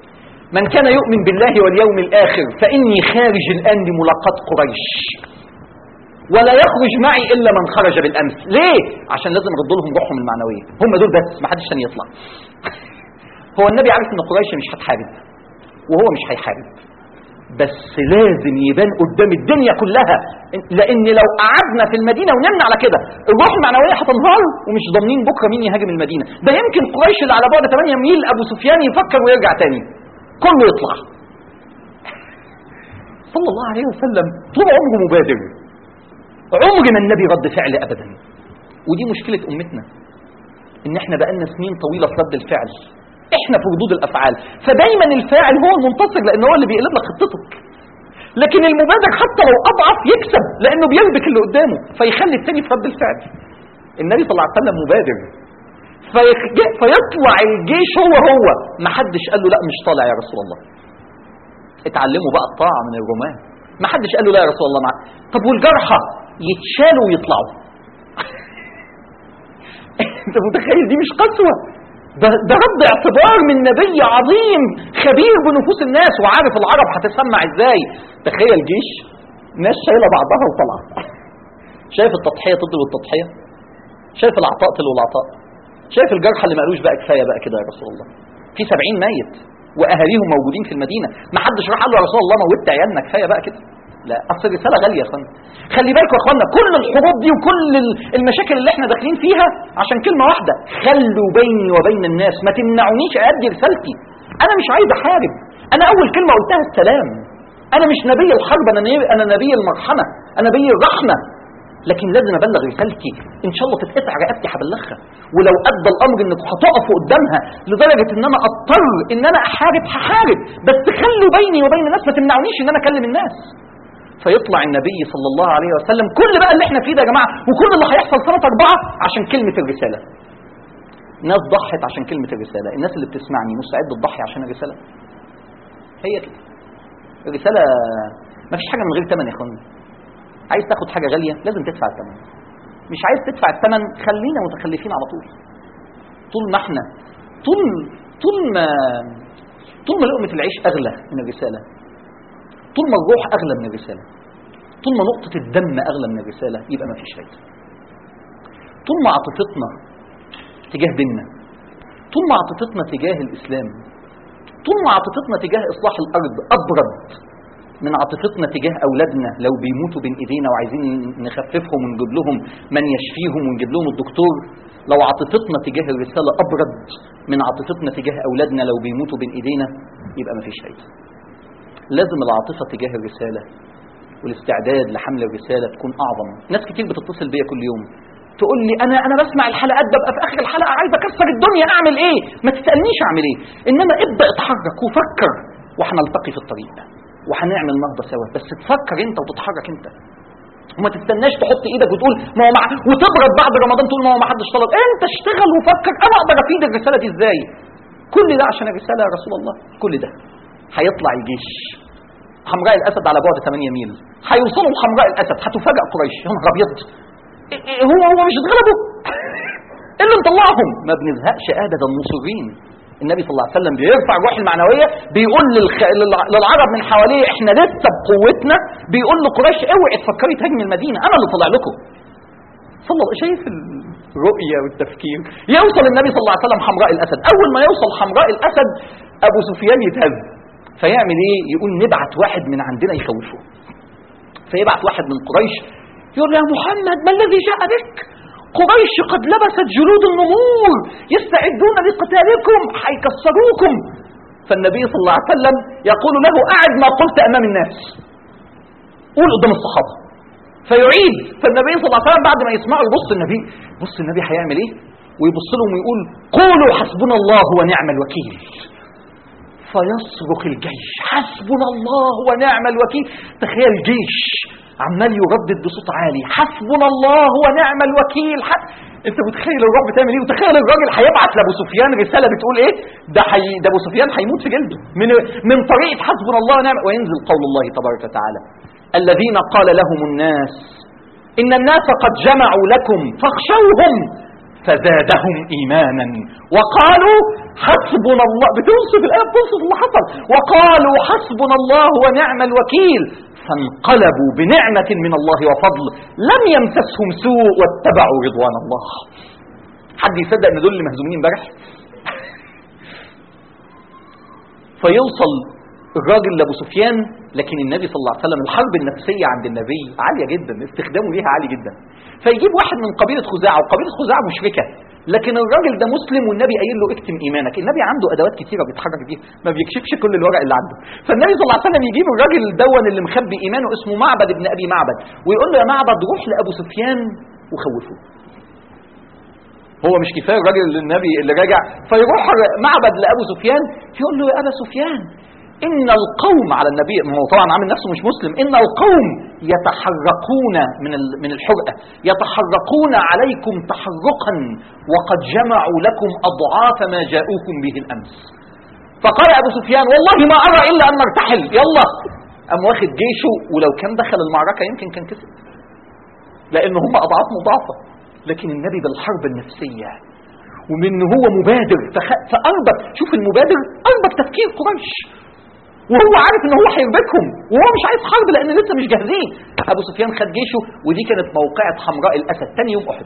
من كان يؤمن بالله واليوم الآخر فإني خارج الآن لملاقاة قريش ولا يخرج معي إلا من خرج بالأمس ليه؟ عشان لازم ارد لهم روحهم المعنوية هم دول بس ما حدش تاني يطلع هو النبي عارف ان قريش مش هتحارب وهو مش هيحارب بس لازم يبان قدام الدنيا كلها لان لو قعدنا في المدينه ونمنا على كده الروح المعنويه هتنهار ومش ضامنين بكره مين يهاجم المدينه ده يمكن قريش اللي على بعد 8 ميل ابو سفيان يفكر ويرجع تاني كله يطلع صلى الله عليه وسلم طول عمره مبادر عمر ما النبي رد فعل ابدا ودي مشكله امتنا ان احنا بقالنا سنين طويله في رد الفعل احنا في ردود الافعال فدايما الفاعل هو المنتصر لان هو اللي بيقلب لك خطتك لكن المبادر حتى لو اضعف يكسب لانه بيربك اللي قدامه فيخلي الثاني في رد الفعل النبي صلى الله عليه وسلم مبادر فيخ- فيطلع الجيش هو هو ما حدش قال له لا مش طالع يا رسول الله اتعلموا بقى الطاعه من الرومان ما حدش قال له لا يا رسول الله معاك طب والجرحى يتشالوا ويطلعوا انت متخيل دي مش قسوه ده, ده رد اعتبار من نبي عظيم خبير بنفوس الناس وعارف العرب هتسمع ازاي تخيل جيش ناس شايله بعضها وطالعه شايف التضحيه تضرب التضحيه شايف العطاء تلو العطاء شايف الجرحى اللي ما قالوش بقى كفايه بقى كده يا رسول الله في سبعين ميت واهاليهم موجودين في المدينه ما حدش راح قال له يا رسول الله موتت عيالنا كفايه بقى كده لا اصل الرساله غاليه يا اخوانا خلي بالكم يا اخوانا كل الحروب دي وكل ال- المشاكل اللي احنا داخلين فيها عشان كلمه واحده خلوا بيني وبين الناس ما تمنعونيش ادي رسالتي انا مش عايز احارب انا اول كلمه قلتها السلام انا مش نبي الحرب انا نبي انا نبي المرحمه انا نبي الرحمه لكن لازم ابلغ رسالتي ان شاء الله تتقطع رقبتي هبلغها ولو ادى الامر انكم هتقفوا قدامها لدرجه ان انا اضطر ان انا احارب هحارب بس خلوا بيني وبين الناس ما تمنعونيش ان انا اكلم الناس فيطلع النبي صلى الله عليه وسلم كل بقى اللي احنا فيه ده يا جماعه وكل اللي هيحصل سنه اربعه عشان كلمه الرساله ناس ضحت عشان كلمه الرساله الناس اللي بتسمعني مستعد تضحي عشان الرساله هي كده الرساله ما فيش حاجه من غير ثمن يا اخوانا عايز تاخد حاجه غاليه لازم تدفع الثمن مش عايز تدفع الثمن خلينا متخلفين على طول طول ما احنا طول طول ما طول ما لقمه العيش اغلى من الرساله طول ما الروح اغلى من الرساله طول ما نقطه الدم اغلى من الرساله يبقى ما فيش فايده طول ما عاطفتنا تجاه ديننا طول ما عاطفتنا تجاه الاسلام طول ما عاطفتنا تجاه اصلاح الارض ابرد من عاطفتنا تجاه اولادنا لو بيموتوا بين ايدينا وعايزين نخففهم ونجيب لهم من يشفيهم ونجيب لهم الدكتور لو عاطفتنا تجاه الرساله ابرد من عاطفتنا تجاه اولادنا لو بيموتوا بين ايدينا يبقى مفيش فايده لازم العاطفه تجاه الرساله والاستعداد لحمل الرساله تكون اعظم ناس كتير بتتصل بيا كل يوم تقول لي انا انا بسمع الحلقات ببقى في اخر الحلقه عايز اكسر الدنيا اعمل ايه ما تسالنيش اعمل ايه انما ابدا اتحرك وفكر وهنلتقي في الطريق وهنعمل نهضه سوا بس تفكر انت وتتحرك انت وما تستناش تحط ايدك وتقول ما هو مع وتبرد بعد رمضان تقول ما هو ما حدش طلب انت اشتغل وفكر انا اقدر افيد الرساله دي ازاي كل ده عشان الرساله يا رسول الله كل ده هيطلع الجيش حمراء الاسد على بعد 8 ميل هيوصلوا لحمراء الاسد هتفاجئ قريش يا نهار ابيض إيه- إيه هو هو مش اتغلبوا ايه اللي مطلعهم ما بنزهقش ابدا مصرين النبي صلى الله عليه وسلم بيرفع الروح المعنويه بيقول للخ... للع- للعرب من حواليه احنا لسه بقوتنا بيقول لقريش اوعي تفكري تهاجمي المدينه انا اللي طالع لكم صلى الله شايف الرؤيه والتفكير يوصل النبي صلى الله عليه وسلم حمراء الاسد اول ما يوصل حمراء الاسد ابو سفيان يتهز فيعمل ايه يقول نبعت واحد من عندنا يخوفه فيبعت واحد من قريش يقول له يا محمد ما الذي جاء بك قريش قد لبست جلود النمور يستعدون لقتالكم حيكسروكم فالنبي صلى الله عليه وسلم يقول له أعد ما قلت أمام الناس قول قدام الصحابة فيعيد فالنبي صلى الله عليه وسلم بعد ما يسمعوا يبص النبي بص النبي هيعمل ايه ويبص لهم ويقول قولوا حسبنا الله ونعم الوكيل فيصرخ الجيش حسبنا الله ونعم الوكيل تخيل جيش عمال يردد بصوت عالي حسبنا الله ونعم الوكيل حس... انت متخيل الرعب بتعمل ايه وتخيل الراجل هيبعت لابو سفيان رساله بتقول ايه ده حي... ده ابو سفيان هيموت في جلده من من طريقه حسبنا الله ونعم وينزل قول الله تبارك وتعالى الذين قال لهم الناس ان الناس قد جمعوا لكم فاخشوهم فزادهم ايمانا وقالوا حسبنا الله بتوصف الآية بتوصف اللي حصل وقالوا حسبنا الله ونعم الوكيل فانقلبوا بنعمة من الله وفضل لم يمسسهم سوء واتبعوا رضوان الله حد يصدق ان دول اللي مهزومين امبارح فيوصل الراجل لابو سفيان لكن النبي صلى الله عليه وسلم الحرب النفسيه عند النبي عاليه جدا استخدامه ليها عالي جدا فيجيب واحد من قبيله خزاعه وقبيله خزاعه مشركه لكن الراجل ده مسلم والنبي قايل له اكتم ايمانك النبي عنده ادوات كتيره بيتحرك بيها ما بيكشفش كل الورق اللي عنده فالنبي صلى الله عليه وسلم يجيب الراجل الدون اللي مخبي ايمانه اسمه معبد ابن ابي معبد ويقول له يا معبد روح لابو سفيان وخوفه هو مش كفايه الراجل اللي النبي اللي راجع فيروح معبد لابو سفيان يقول له يا ابا سفيان ان القوم على النبي ما هو طبعا عامل نفسه مش مسلم ان القوم يتحرقون من ال- من الحرقه يتحرقون عليكم تحرقا وقد جمعوا لكم اضعاف ما جاءوكم به الامس فقال ابو سفيان والله ما ارى الا ان نرتحل يلا قام واخد جيشه ولو كان دخل المعركه يمكن كان كسب لان هم اضعاف مضاعفه لكن النبي بالحرب النفسيه ومن إن هو مبادر فخ- فاربك شوف المبادر اربك تفكير قريش وهو عارف ان هو هيربكهم وهو مش عايز حرب لان لسه مش جاهزين ابو سفيان خد جيشه ودي كانت موقعة حمراء الاسد تاني يوم احد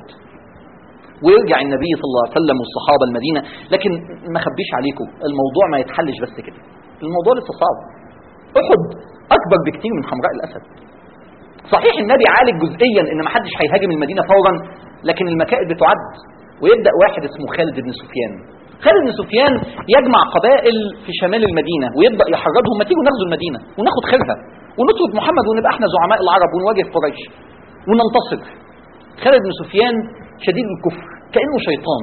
ويرجع النبي صلى الله عليه وسلم والصحابه المدينه لكن ما خبيش عليكم الموضوع ما يتحلش بس كده الموضوع لسه صعب احد اكبر بكتير من حمراء الاسد صحيح النبي عالج جزئيا ان ما حدش هيهاجم المدينه فورا لكن المكائد بتعد ويبدا واحد اسمه خالد بن سفيان خالد بن سفيان يجمع قبائل في شمال المدينه ويبدا يحرضهم ما تيجوا ناخدوا المدينه وناخد خيرها ونطرد محمد ونبقى احنا زعماء العرب ونواجه قريش وننتصر خالد بن سفيان شديد الكفر كانه شيطان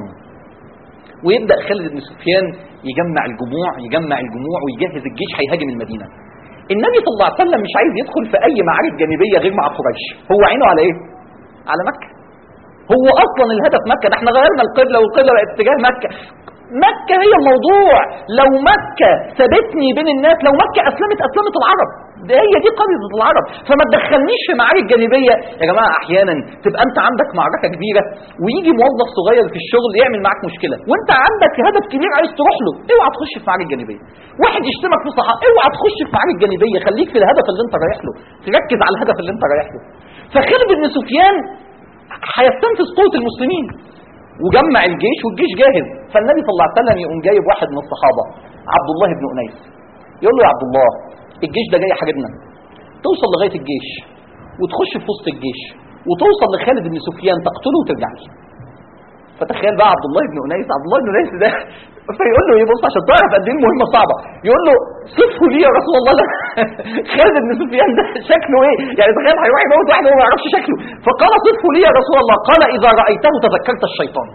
ويبدا خالد بن سفيان يجمع الجموع يجمع الجموع ويجهز الجيش هيهاجم المدينه النبي صلى الله عليه وسلم مش عايز يدخل في اي معارك جانبيه غير مع قريش هو عينه على ايه على مكه هو اصلا الهدف مكه ده احنا غيرنا القبله والقبله بقت اتجاه مكه مكة هي الموضوع لو مكة سابتني بين الناس لو مكة أسلمت أسلمت العرب ده هي دي قضية العرب فما تدخلنيش في معارك جانبية يا جماعة أحيانا تبقى أنت عندك معركة كبيرة ويجي موظف صغير في الشغل يعمل معاك مشكلة وأنت عندك هدف كبير عايز تروح له اوعى تخش في معارك جانبية واحد يشتمك في صحة اوعى تخش في معارك جانبية خليك في الهدف اللي أنت رايح له تركز على الهدف اللي أنت رايح له فخالد بن سفيان هيستنفذ قوة المسلمين وجمع الجيش والجيش جاهز فالنبي صلى الله عليه وسلم يقوم جايب واحد من الصحابه عبد الله بن انيس يقول له يا عبد الله الجيش ده جاي حاجبنا توصل لغايه الجيش وتخش في وسط الجيش وتوصل لخالد بن سفيان تقتله وترجع لي فتخيل بقى عبد الله بن انيس عبد الله بن انيس ده فيقول له ايه بص عشان تعرف قد ايه المهمه صعبه يقول له صفه لي يا رسول الله لا خالد بن سفيان ده شكله ايه يعني تخيل هيروح يموت واحد وهو ما يعرفش شكله فقال صفه لي يا رسول الله قال اذا رايته تذكرت الشيطان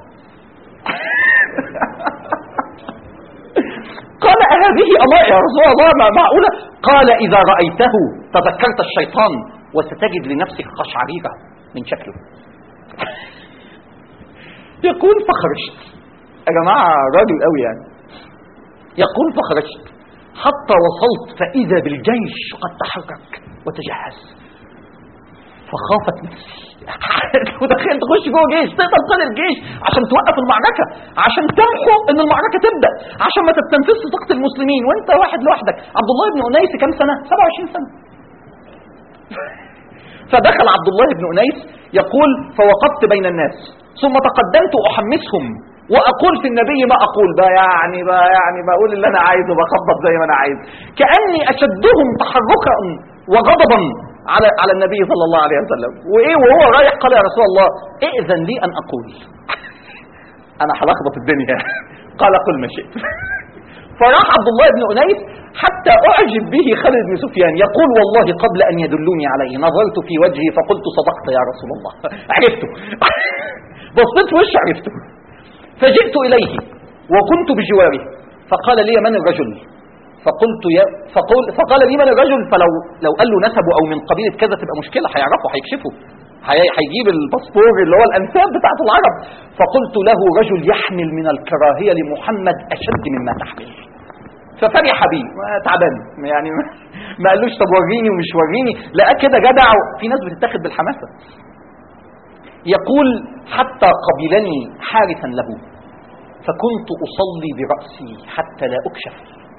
قال أهذه أمر يا رسول الله ما معقولة قال إذا رأيته تذكرت الشيطان وستجد لنفسك قشعريرة من شكله يقول فخرجت يا جماعة راجل قوي يعني يقول فخرجت حتى وصلت فإذا بالجيش قد تحرك وتجهز فخافت نفسي وتخيل تخش جوه جيش تقدر تقتل الجيش عشان توقف المعركة عشان تمحو ان المعركة تبدأ عشان ما تستنفذش طاقة المسلمين وانت واحد لوحدك عبد الله بن أنيس كم سنة 27 سنة فدخل عبد الله بن أنيس يقول فوقفت بين الناس ثم تقدمت أحمسهم وأقول في النبي ما أقول بقى يعني بقى يعني بقول اللي أنا عايزه بخبط زي ما أنا عايز كأني أشدهم تحركا وغضبا على على النبي صلى الله عليه وسلم وإيه وهو رايح قال يا رسول الله ائذن لي أن أقول أنا هلخبط الدنيا قال قل ما شئت فراح عبد الله بن أنيس حتى أعجب به خالد بن سفيان يقول والله قبل أن يدلوني عليه نظرت في وجهه فقلت صدقت يا رسول الله عرفته بصيت في وشه عرفته فجئت إليه وكنت بجواره فقال لي من الرجل فقلت يا فقول فقال لي من الرجل فلو لو قال له نسبه او من قبيله كذا تبقى مشكله هيعرفه هيكشفه هي- هيجيب الباسبور اللي هو الانساب بتاعت العرب فقلت له رجل يحمل من الكراهيه لمحمد اشد مما تحمل ففرح بي ما- تعبان يعني ما- ما قالوش طب وريني ومش وريني لقاه كده جدع في ناس بتتاخد بالحماسه يقول حتى قبلني حارسا له فكنت أصلي برأسي حتى لا أكشف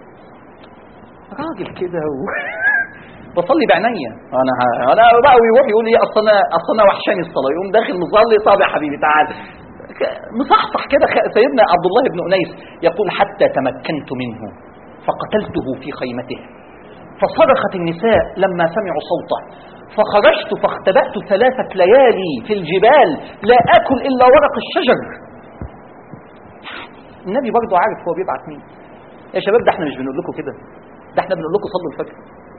راجل كده و... بصلي بعينيا انا ه... انا بقى ويروح يقول لي اصل انا اصل انا وحشاني الصلاه يقوم داخل مصلي طب يا حبيبي تعال ك- مصحصح كده خ- سيدنا عبد الله بن انيس يقول حتى تمكنت منه فقتلته في خيمته فصرخت النساء لما سمعوا صوته فخرجت فاختبأت ثلاثة ليالي في الجبال لا آكل إلا ورق الشجر النبي برضه عارف هو بيبعت مين يا شباب ده احنا مش بنقول لكم كده ده احنا بنقول لكم صلوا الفجر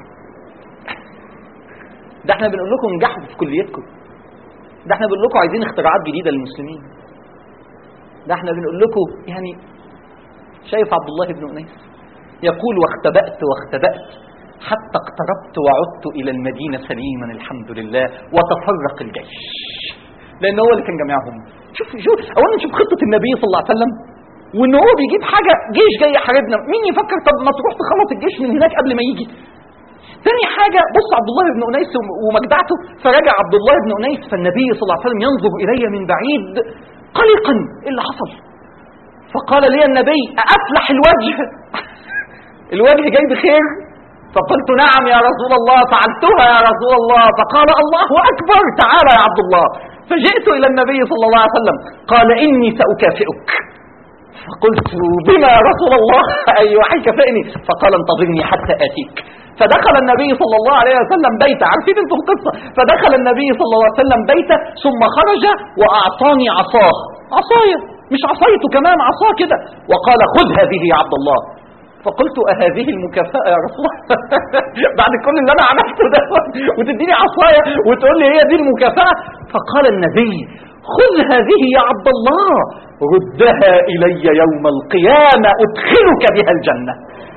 ده احنا بنقول لكم انجحوا في كليتكم ده احنا بنقول لكم عايزين اختراعات جديدة للمسلمين ده احنا بنقول لكم يعني شايف عبد الله بن أنيس يقول واختبأت واختبأت حتى اقتربت وعدت إلى المدينة سليما الحمد لله وتفرق الجيش لأن هو اللي كان جميعهم شوف شوف أولا شوف خطة النبي صلى الله عليه وسلم وإن هو بيجيب حاجة جيش جاي يحاربنا مين يفكر طب ما تروح تخلص الجيش من هناك قبل ما يجي ثاني حاجة بص عبد الله بن أنيس ومجدعته فرجع عبد الله بن أنيس فالنبي صلى الله عليه وسلم ينظر إلي من بعيد قلقا إيه اللي حصل فقال لي النبي أفلح الوجه الوجه جاي بخير فقلت نعم يا رسول الله فعلتها يا رسول الله فقال الله أكبر تعالى يا عبد الله فجئت إلى النبي صلى الله عليه وسلم قال إني سأكافئك فقلت بما يا رسول الله أيوة هيكافئني فقال انتظرني حتى آتيك فدخل النبي صلى الله عليه وسلم بيته عارفين انتم القصة فدخل النبي صلى الله عليه وسلم بيته ثم خرج وأعطاني عصاه عصايا مش عصايته كمان عصاه كده وقال خذ هذه يا عبد الله فقلت أهذه المكافأة يا رسول الله بعد كل اللي أنا عملته ده وتديني عصاية وتقول لي هي دي المكافأة فقال النبي خذ هذه يا عبد الله ردها إلي يوم القيامة أدخلك بها الجنة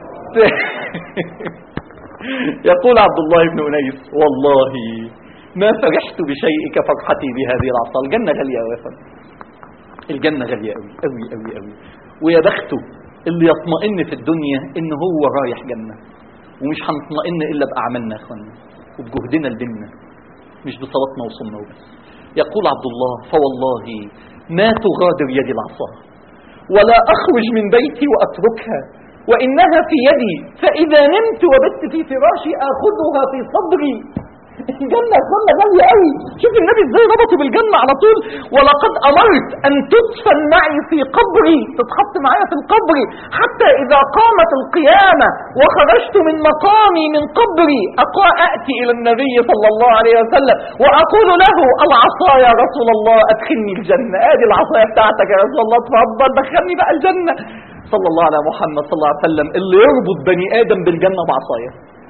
يقول عبد الله بن أنيس والله ما فرحت بشيء كفرحتي بهذه العصا الجنة غالية يا وفن الجنة غالية قوي قوي قوي قوي ويا بخته اللي يطمئن في الدنيا ان هو رايح جنة ومش هنطمئن الا باعمالنا يا اخوانا وبجهدنا لديننا مش بصلاتنا وصومنا وبس يقول عبد الله فوالله ما تغادر يدي العصا ولا اخرج من بيتي واتركها وانها في يدي فاذا نمت وبت في فراشي اخذها في صدري الجنة الجنة غالية قوي شوف النبي ازاي ربطه بالجنة على طول ولقد امرت ان تدفن معي في قبري تتحط معايا في القبر حتى اذا قامت القيامة وخرجت من مقامي من قبري أقا اتي الى النبي صلى الله عليه وسلم واقول له العصا يا رسول الله ادخلني الجنة ادي العصاية بتاعتك يا رسول الله اتفضل دخلني بقى الجنة صلى الله على محمد صلى الله عليه وسلم اللي يربط بني ادم بالجنة بعصاية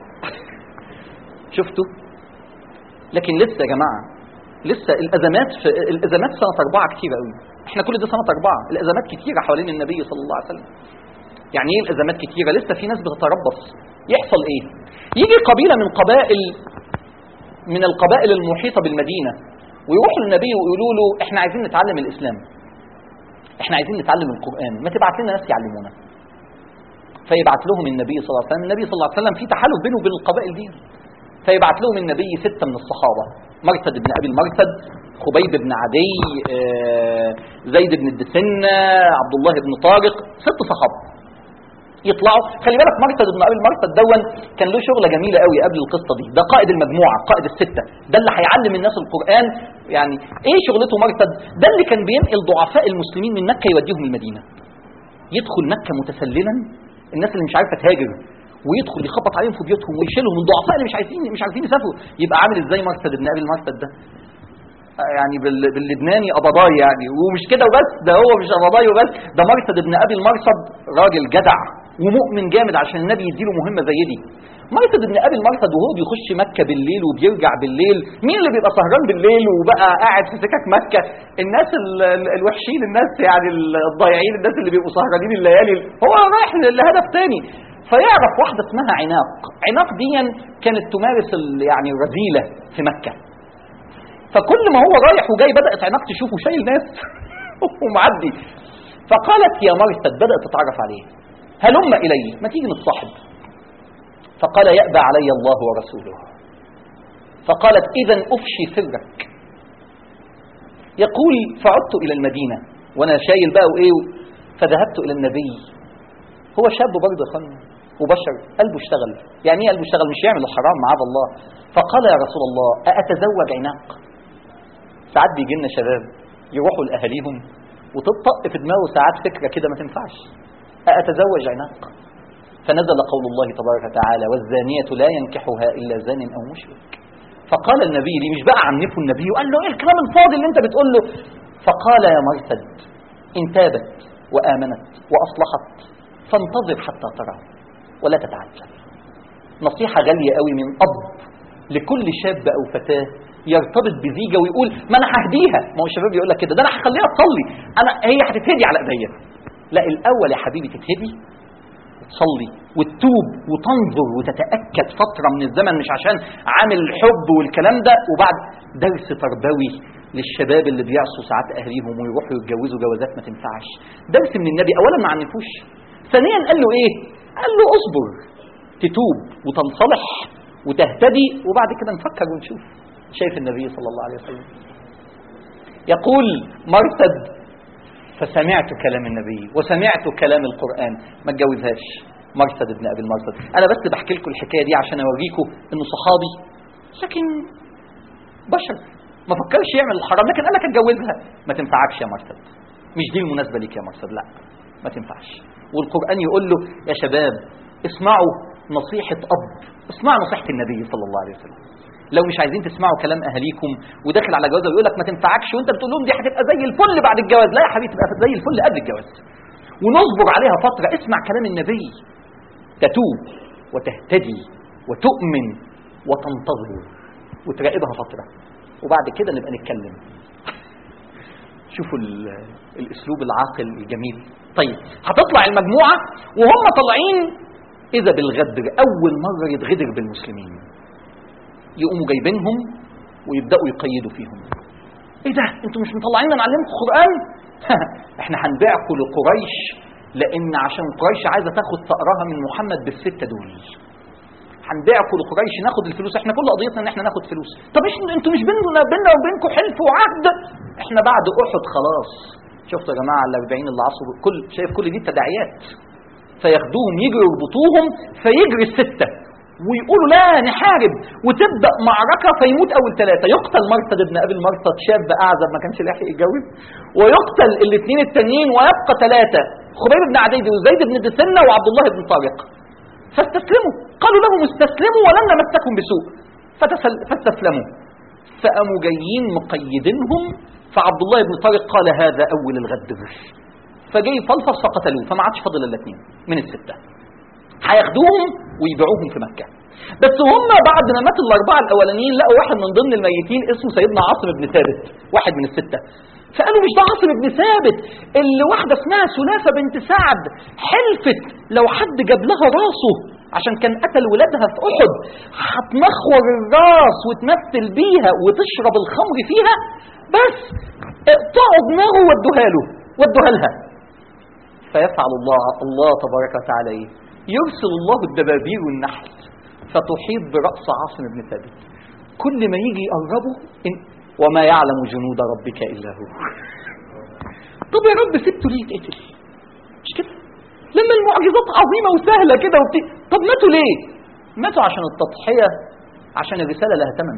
شفتوا لكن لسه يا جماعة لسه الأزمات في الأزمات سنة أربعة كتير قوي احنا كل ده سنة أربعة الأزمات كتيرة حوالين النبي صلى الله عليه وسلم يعني ايه الأزمات كتيرة لسه في ناس بتتربص يحصل ايه يجي قبيلة من قبائل من القبائل المحيطة بالمدينة ويروحوا للنبي ويقولوا له احنا عايزين نتعلم الإسلام احنا عايزين نتعلم القرآن ما تبعت لنا ناس يعلمونا فيبعت لهم النبي صلى الله عليه وسلم النبي صلى الله عليه وسلم في تحالف بينه وبين القبائل دي فيبعت لهم النبي ستة من الصحابة مرثد بن أبي المرثد خبيب بن عدي آه، زيد بن الدسنة عبد الله بن طارق ست صحابة يطلعوا خلي بالك مرثد بن ابي المرثد دون كان له شغله جميله قوي قبل القصه دي ده قائد المجموعه قائد السته ده اللي هيعلم الناس القران يعني ايه شغلته مرثد ده اللي كان بينقل ضعفاء المسلمين من مكه يوديهم المدينه يدخل مكه متسللا الناس اللي مش عارفه تهاجر ويدخل يخبط عليهم في بيوتهم ويشيلهم الضعفاء اللي مش عايزين مش عارفين يسافروا يبقى عامل ازاي مرثد بن ابي المرثد ده يعني بال- باللبناني قبضاي يعني ومش كده وبس ده هو مش قبضاي وبس ده مرثد ابن ابي المرصد راجل جدع ومؤمن جامد عشان النبي يديله مهمه زي دي مرثد ابن ابي المرصد وهو بيخش مكه بالليل وبيرجع بالليل مين اللي بيبقى سهران بالليل وبقى قاعد في سكك مكه الناس ال- ال- الوحشين الناس يعني الضايعين الناس اللي بيبقوا سهرانين الليالي هو رايح لهدف تاني فيعرف واحده اسمها عناق عناق دي كانت تمارس ال- يعني الرذيله في مكه فكل ما هو رايح وجاي بدأت عناق تشوفه شايل ناس ومعدي فقالت يا مرثد بدأت تتعرف عليه هلم إلي ما تيجي نتصاحب فقال يأبى علي الله ورسوله فقالت إذا أفشي سرك يقول فعدت إلى المدينة وأنا شايل بقى وإيه فذهبت الى النبي هو شاب برضه يا اخوانا وبشر قلبه اشتغل يعني ايه قلبه اشتغل مش يعمل الحرام معاذ الله فقال يا رسول الله أأتزوج عناق ساعات بيجي لنا شباب يروحوا لاهاليهم وتطق في دماغه ساعات فكره كده ما تنفعش أأتزوج عناق فنزل قول الله تبارك وتعالى والزانية لا ينكحها إلا زان أو مشرك فقال النبي دي مش بقى عنفه النبي وقال له ايه الكلام الفاضي اللي انت بتقول له فقال يا مرثد إن تابت وآمنت وأصلحت فانتظر حتى ترى ولا تتعجل نصيحة غالية قوي من أب لكل شاب أو فتاة يرتبط بزيجة ويقول ما أنا ههديها ما هو الشباب يقول لك كده ده أنا هخليها تصلي أنا هي هتتهدي على إيديا لا الأول يا حبيبي تتهدي وتصلي وتتوب وتنظر وتتأكد فترة من الزمن مش عشان عامل الحب والكلام ده وبعد درس تربوي للشباب اللي بيعصوا ساعات أهليهم ويروحوا يتجوزوا جوازات ما تنفعش درس من النبي أولا ما عنفوش ثانيا قال له إيه قال له اصبر تتوب وتنصلح وتهتدي وبعد كده نفكر ونشوف شايف النبي صلى الله عليه وسلم يقول مرثد فسمعت كلام النبي وسمعت كلام القرآن ما اتجوزهاش مرثد ابن ابي المرثد انا بس بحكي لكم الحكايه دي عشان اوريكم انه صحابي لكن بشر ما فكرش يعمل الحرام لكن قال لك اتجوزها ما تنفعكش يا مرثد مش دي المناسبه ليك يا مرثد لا ما تنفعش والقران يقول له يا شباب اسمعوا نصيحه اب اسمعوا نصيحه النبي صلى الله عليه وسلم لو مش عايزين تسمعوا كلام اهاليكم وداخل على جوازه ويقول لك ما تنفعكش وانت بتقول لهم دي هتبقى زي الفل بعد الجواز لا يا حبيبي تبقى زي الفل قبل الجواز ونصبر عليها فتره اسمع كلام النبي تتوب وتهتدي وتؤمن وتنتظر وتراقبها فتره وبعد كده نبقى نتكلم شوفوا الاسلوب العاقل الجميل طيب هتطلع المجموعه وهم طالعين اذا بالغدر اول مره يتغدر بالمسلمين يقوموا جايبينهم ويبداوا يقيدوا فيهم ايه ده انتوا مش مطلعيننا نعلمكم قران احنا هنبيعكم لقريش لان عشان قريش عايزه تاخد ثأرها من محمد بالسته دول هنبيعكم لقريش ناخد الفلوس احنا كل قضيتنا ان احنا ناخد فلوس طب مش انتوا مش بيننا بيننا وبينكم حلف وعهد احنا بعد احد خلاص شفتوا يا جماعه ال 40 اللي عصوا كل شايف كل دي تداعيات فياخدوهم يجوا يربطوهم فيجري السته ويقولوا لا نحارب وتبدا معركه فيموت اول ثلاثه يقتل مرثد ابن ابي المرثد شاب اعزب ما كانش لاحق يتجوز ويقتل الاثنين التانيين ويبقى ثلاثه خبيب بن عديد وزيد بن دسنه وعبد الله بن طارق فاستسلموا قالوا لهم استسلموا ولن نمسكم بسوء فتسل فاستسلموا فقاموا جايين مقيدينهم فعبد الله بن طارق قال هذا اول الغدر فجاي فلفص فقتلوه فما عادش فاضل الا اثنين من السته هياخدوهم ويبيعوهم في مكه بس هم بعد ما مات الاربعه الاولانيين لقوا واحد من ضمن الميتين اسمه سيدنا عاصم بن ثابت واحد من السته فقالوا مش ده عاصم بن ثابت اللي واحده اسمها سلافه بنت سعد حلفت لو حد جاب لها راسه عشان كان قتل ولادها في احد هتنخور الراس وتمثل بيها وتشرب الخمر فيها بس اقطعوا دماغه وادوها له وادوها لها فيفعل الله الله تبارك وتعالى ايه يرسل الله الدبابير والنحل فتحيط برأس عاصم بن ثابت كل ما يجي يقربه إن وما يعلم جنود ربك إلا هو طب يا رب سبته ليه يتقتل مش كده لما المعجزات عظيمة وسهلة كده وبت... طب ماتوا ليه ماتوا عشان التضحية عشان الرسالة لها ثمن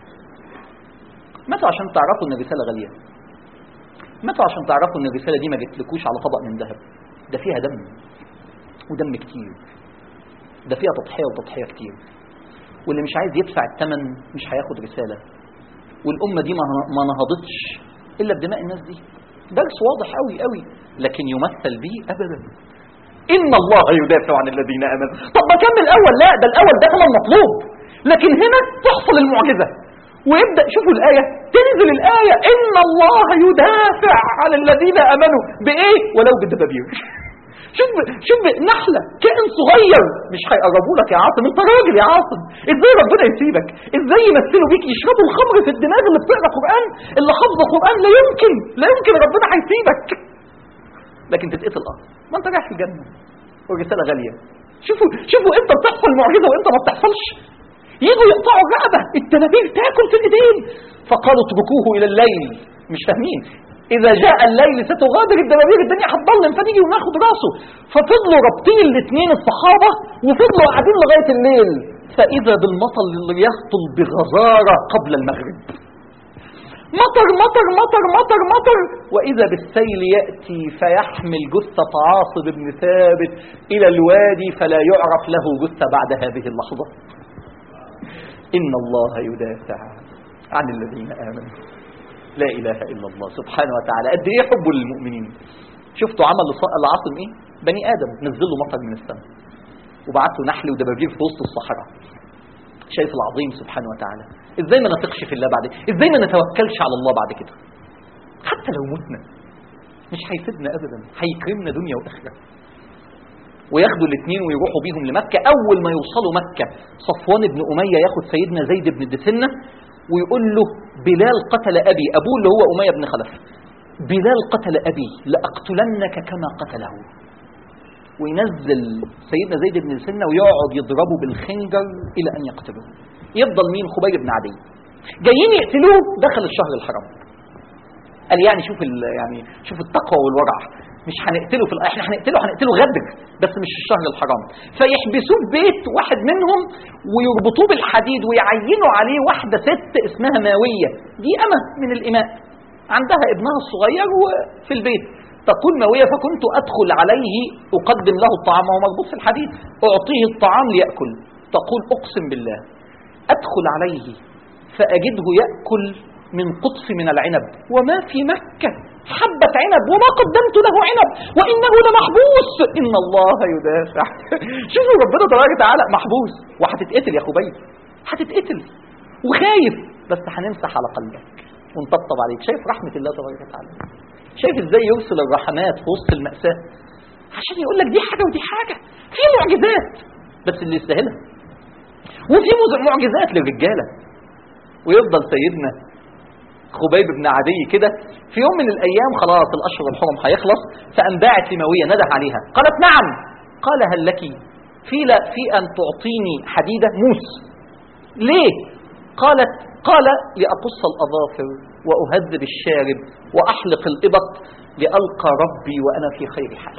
ماتوا عشان تعرفوا ان الرسالة غالية ماتوا عشان تعرفوا ان الرسالة دي ما جتلكوش على طبق من ذهب ده فيها دم ودم كتير ده فيها تضحية وتضحية كتير واللي مش عايز يدفع الثمن مش هياخد رسالة والأمة دي ما نهضتش إلا بدماء الناس دي درس واضح قوي قوي لكن يمثل به أبدا إن الله يدافع عن الذين آمنوا طب ما كمل الأول لا ده الأول ده كمان مطلوب لكن هنا تحصل المعجزة ويبدأ شوفوا الآية تنزل الآية إن الله يدافع عن الذين آمنوا بإيه ولو بالدبابير شوف شوف نحله كائن صغير مش هيقربوا لك يا عاصم انت راجل يا عاصم ازاي ربنا يسيبك ازاي يمثلوا بيك يشربوا الخمر في الدماغ اللي بتقرا قران اللي حافظه قران لا يمكن لا يمكن ربنا هيسيبك لكن تتقتل اه ما انت رايح الجنه والرساله غاليه شوفوا شوفوا امتى بتحصل معجزه وامتى ما بتحصلش يجوا يقطعوا الرقبه التنابير تاكل في الايدين فقالوا اتركوه الى الليل مش فاهمين إذا جاء الليل ستغادر الدبابير الدنيا هتضلم فنيجي وناخد راسه ففضلوا رابطين الاثنين الصحابة وفضلوا قاعدين لغاية الليل فإذا بالمطر اللي يهطل بغزارة قبل المغرب مطر مطر مطر مطر مطر وإذا بالسيل يأتي فيحمل جثة عاصب بن ثابت إلى الوادي فلا يعرف له جثة بعد هذه اللحظة إن الله يدافع عن الذين آمنوا لا إله إلا الله سبحانه وتعالى قد إيه حب للمؤمنين شفتوا عمل العاصم إيه بني آدم نزلوا مطر من السماء وبعتوا نحل ودبابير في وسط الصحراء شايف العظيم سبحانه وتعالى ازاي ما نثقش في الله بعد ازاي ما نتوكلش على الله بعد كده حتى لو متنا مش هيسيبنا ابدا هيكرمنا دنيا واخره وياخدوا الاثنين ويروحوا بيهم لمكة أول ما يوصلوا مكة صفوان بن أمية ياخد سيدنا زيد بن دسنة ويقول له بلال قتل أبي أبوه اللي هو أمية بن خلف بلال قتل أبي لأقتلنك كما قتله وينزل سيدنا زيد بن دسنة ويقعد يضربه بالخنجر إلى أن يقتله يفضل مين خبيب بن عدي جايين يقتلوه دخل الشهر الحرام قال يعني شوف يعني شوف التقوى والورع مش هنقتله في احنا هنقتله هنقتله غدر بس مش في الشهر الحرام فيحبسوه في بيت واحد منهم ويربطوه بالحديد ويعينوا عليه واحده ست اسمها ماويه دي امه من الاماء عندها ابنها الصغير في البيت تقول ماويه فكنت ادخل عليه اقدم له الطعام وهو مربوط في الحديد اعطيه الطعام لياكل تقول اقسم بالله ادخل عليه فاجده ياكل من قطف من العنب وما في مكة حبة عنب وما قدمت له عنب وإنه لمحبوس إن الله يدافع شوفوا ربنا تبارك وتعالى محبوس وهتتقتل يا خبيب هتتقتل وخايف بس هنمسح على قلبك ونطبطب عليك شايف رحمة الله تبارك وتعالى شايف ازاي يرسل الرحمات في وسط المأساة عشان يقول لك دي حاجة ودي حاجة في معجزات بس اللي يستاهلها وفي معجزات للرجالة ويفضل سيدنا خبيب بن عدي كده في يوم من الايام خلاص الاشهر الحرم هيخلص فان باعت لماويه نده عليها قالت نعم قال هل لك في لا في ان تعطيني حديده موس ليه قالت قال لأقص الأظافر وأهذب الشارب وأحلق الإبط لألقى ربي وأنا في خير حال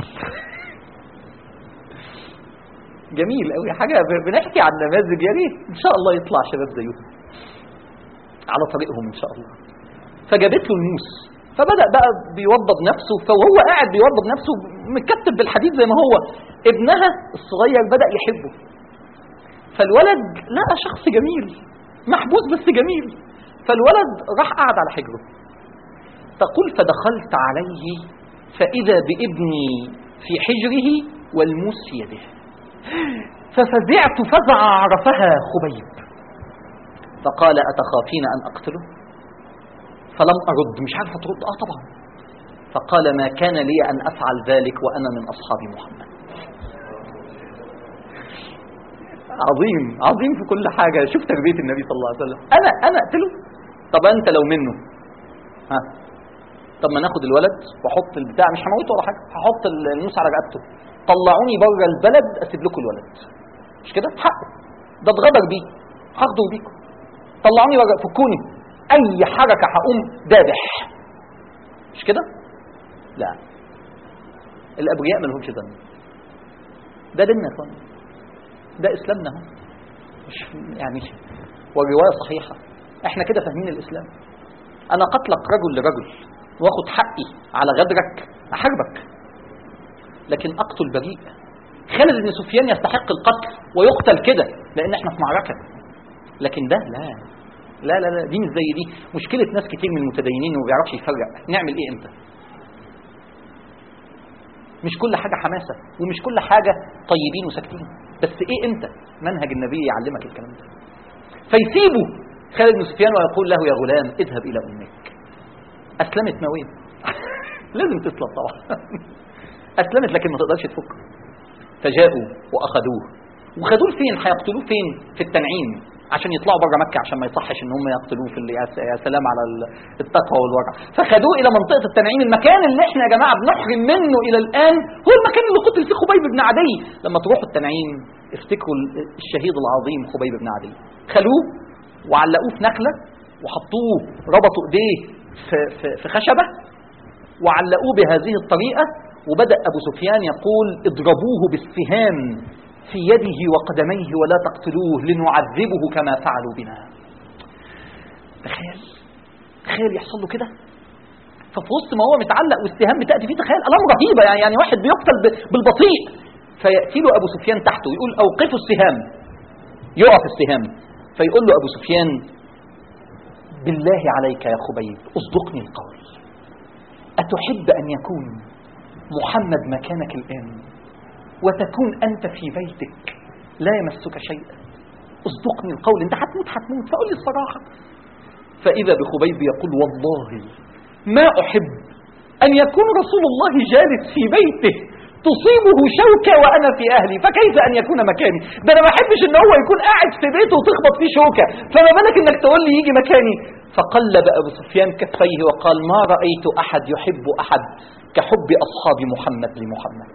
جميل قوي حاجة بنحكي عن نماذج يا ريت إن شاء الله يطلع شباب زيهم على طريقهم إن شاء الله فجابت له الموس فبدأ بقى بيوضب نفسه فوهو قاعد بيوضب نفسه متكتب بالحديد زي ما هو ابنها الصغير بدأ يحبه فالولد لقى شخص جميل محبوس بس جميل فالولد راح قعد على حجره تقول فدخلت عليه فإذا بابني في حجره والموس في يده ففزعت فزع عرفها خبيب فقال أتخافين أن أقتله فلم أرد مش عارفة ترد آه طبعا فقال ما كان لي أن أفعل ذلك وأنا من أصحاب محمد عظيم عظيم في كل حاجة شوف تربية النبي صلى الله عليه وسلم أنا أنا أقتله طب أنت لو منه ها طب ما ناخد الولد واحط البتاع مش هموته ولا حاجه هحط الموس على رقبته طلعوني بره البلد اسيب لكم الولد مش كده حقه ده اتغدر بيه هاخده بيكم طلعوني بره فكوني اي حركه هقوم دابح مش كده لا الابرياء ما لهمش ذنب ده ديننا يا اخوان ده اسلامنا اهو مش يعني والروايه صحيحه احنا كده فاهمين الاسلام انا قتلك رجل لرجل واخد حقي على غدرك احاربك لكن اقتل بريء خالد بن سفيان يستحق القتل ويقتل كده لان احنا في معركه لكن ده لا لا لا لا دي مش زي دي مشكله ناس كتير من المتدينين وما بيعرفش يفرق نعمل ايه امتى مش كل حاجه حماسه ومش كل حاجه طيبين وساكتين بس ايه امتى منهج النبي يعلمك الكلام ده فيسيبه خالد بن سفيان ويقول له يا غلام اذهب الى امك اسلمت نوين لازم تسلم طبعا اسلمت لكن ما تقدرش تفك فجاءوا واخذوه وخدوه فين هيقتلوه فين في التنعيم عشان يطلعوا بره مكه عشان ما يصحش ان هم يقتلوه في يا سلام على التقوى والورع فخدوه الى منطقه التنعيم المكان اللي احنا يا جماعه بنحرم منه الى الان هو المكان اللي قتل فيه خبيب بن عدي لما تروحوا التنعيم افتكروا الشهيد العظيم خبيب بن عدي خلوه وعلقوه في نخله وحطوه ربطوا ايديه في, في, في خشبه وعلقوه بهذه الطريقة وبدأ أبو سفيان يقول اضربوه بالسهام في يده وقدميه ولا تقتلوه لنعذبه كما فعلوا بنا تخيل تخيل يحصل له كده ففي وسط ما هو متعلق والسهام بتأتي فيه تخيل ألام رهيبة يعني يعني واحد بيقتل ب- بالبطيء فيأتي له أبو سفيان تحته يقول أوقفوا السهام يقف السهام فيقول له أبو سفيان بالله عليك يا خبيب اصدقني القول أتحب أن يكون محمد مكانك الآن وتكون أنت في بيتك لا يمسك شيء اصدقني القول أنت هتموت هتموت فقول لي الصراحة فإذا بخبيب يقول والله ما أحب أن يكون رسول الله جالس في بيته تصيبه شوكة وأنا في أهلي فكيف أن يكون مكاني ده أنا ما بحبش أن هو يكون قاعد في بيته وتخبط فيه شوكة فما بالك أنك تقول لي يجي مكاني فقلب أبو سفيان كفيه وقال ما رأيت أحد يحب أحد كحب أصحاب محمد لمحمد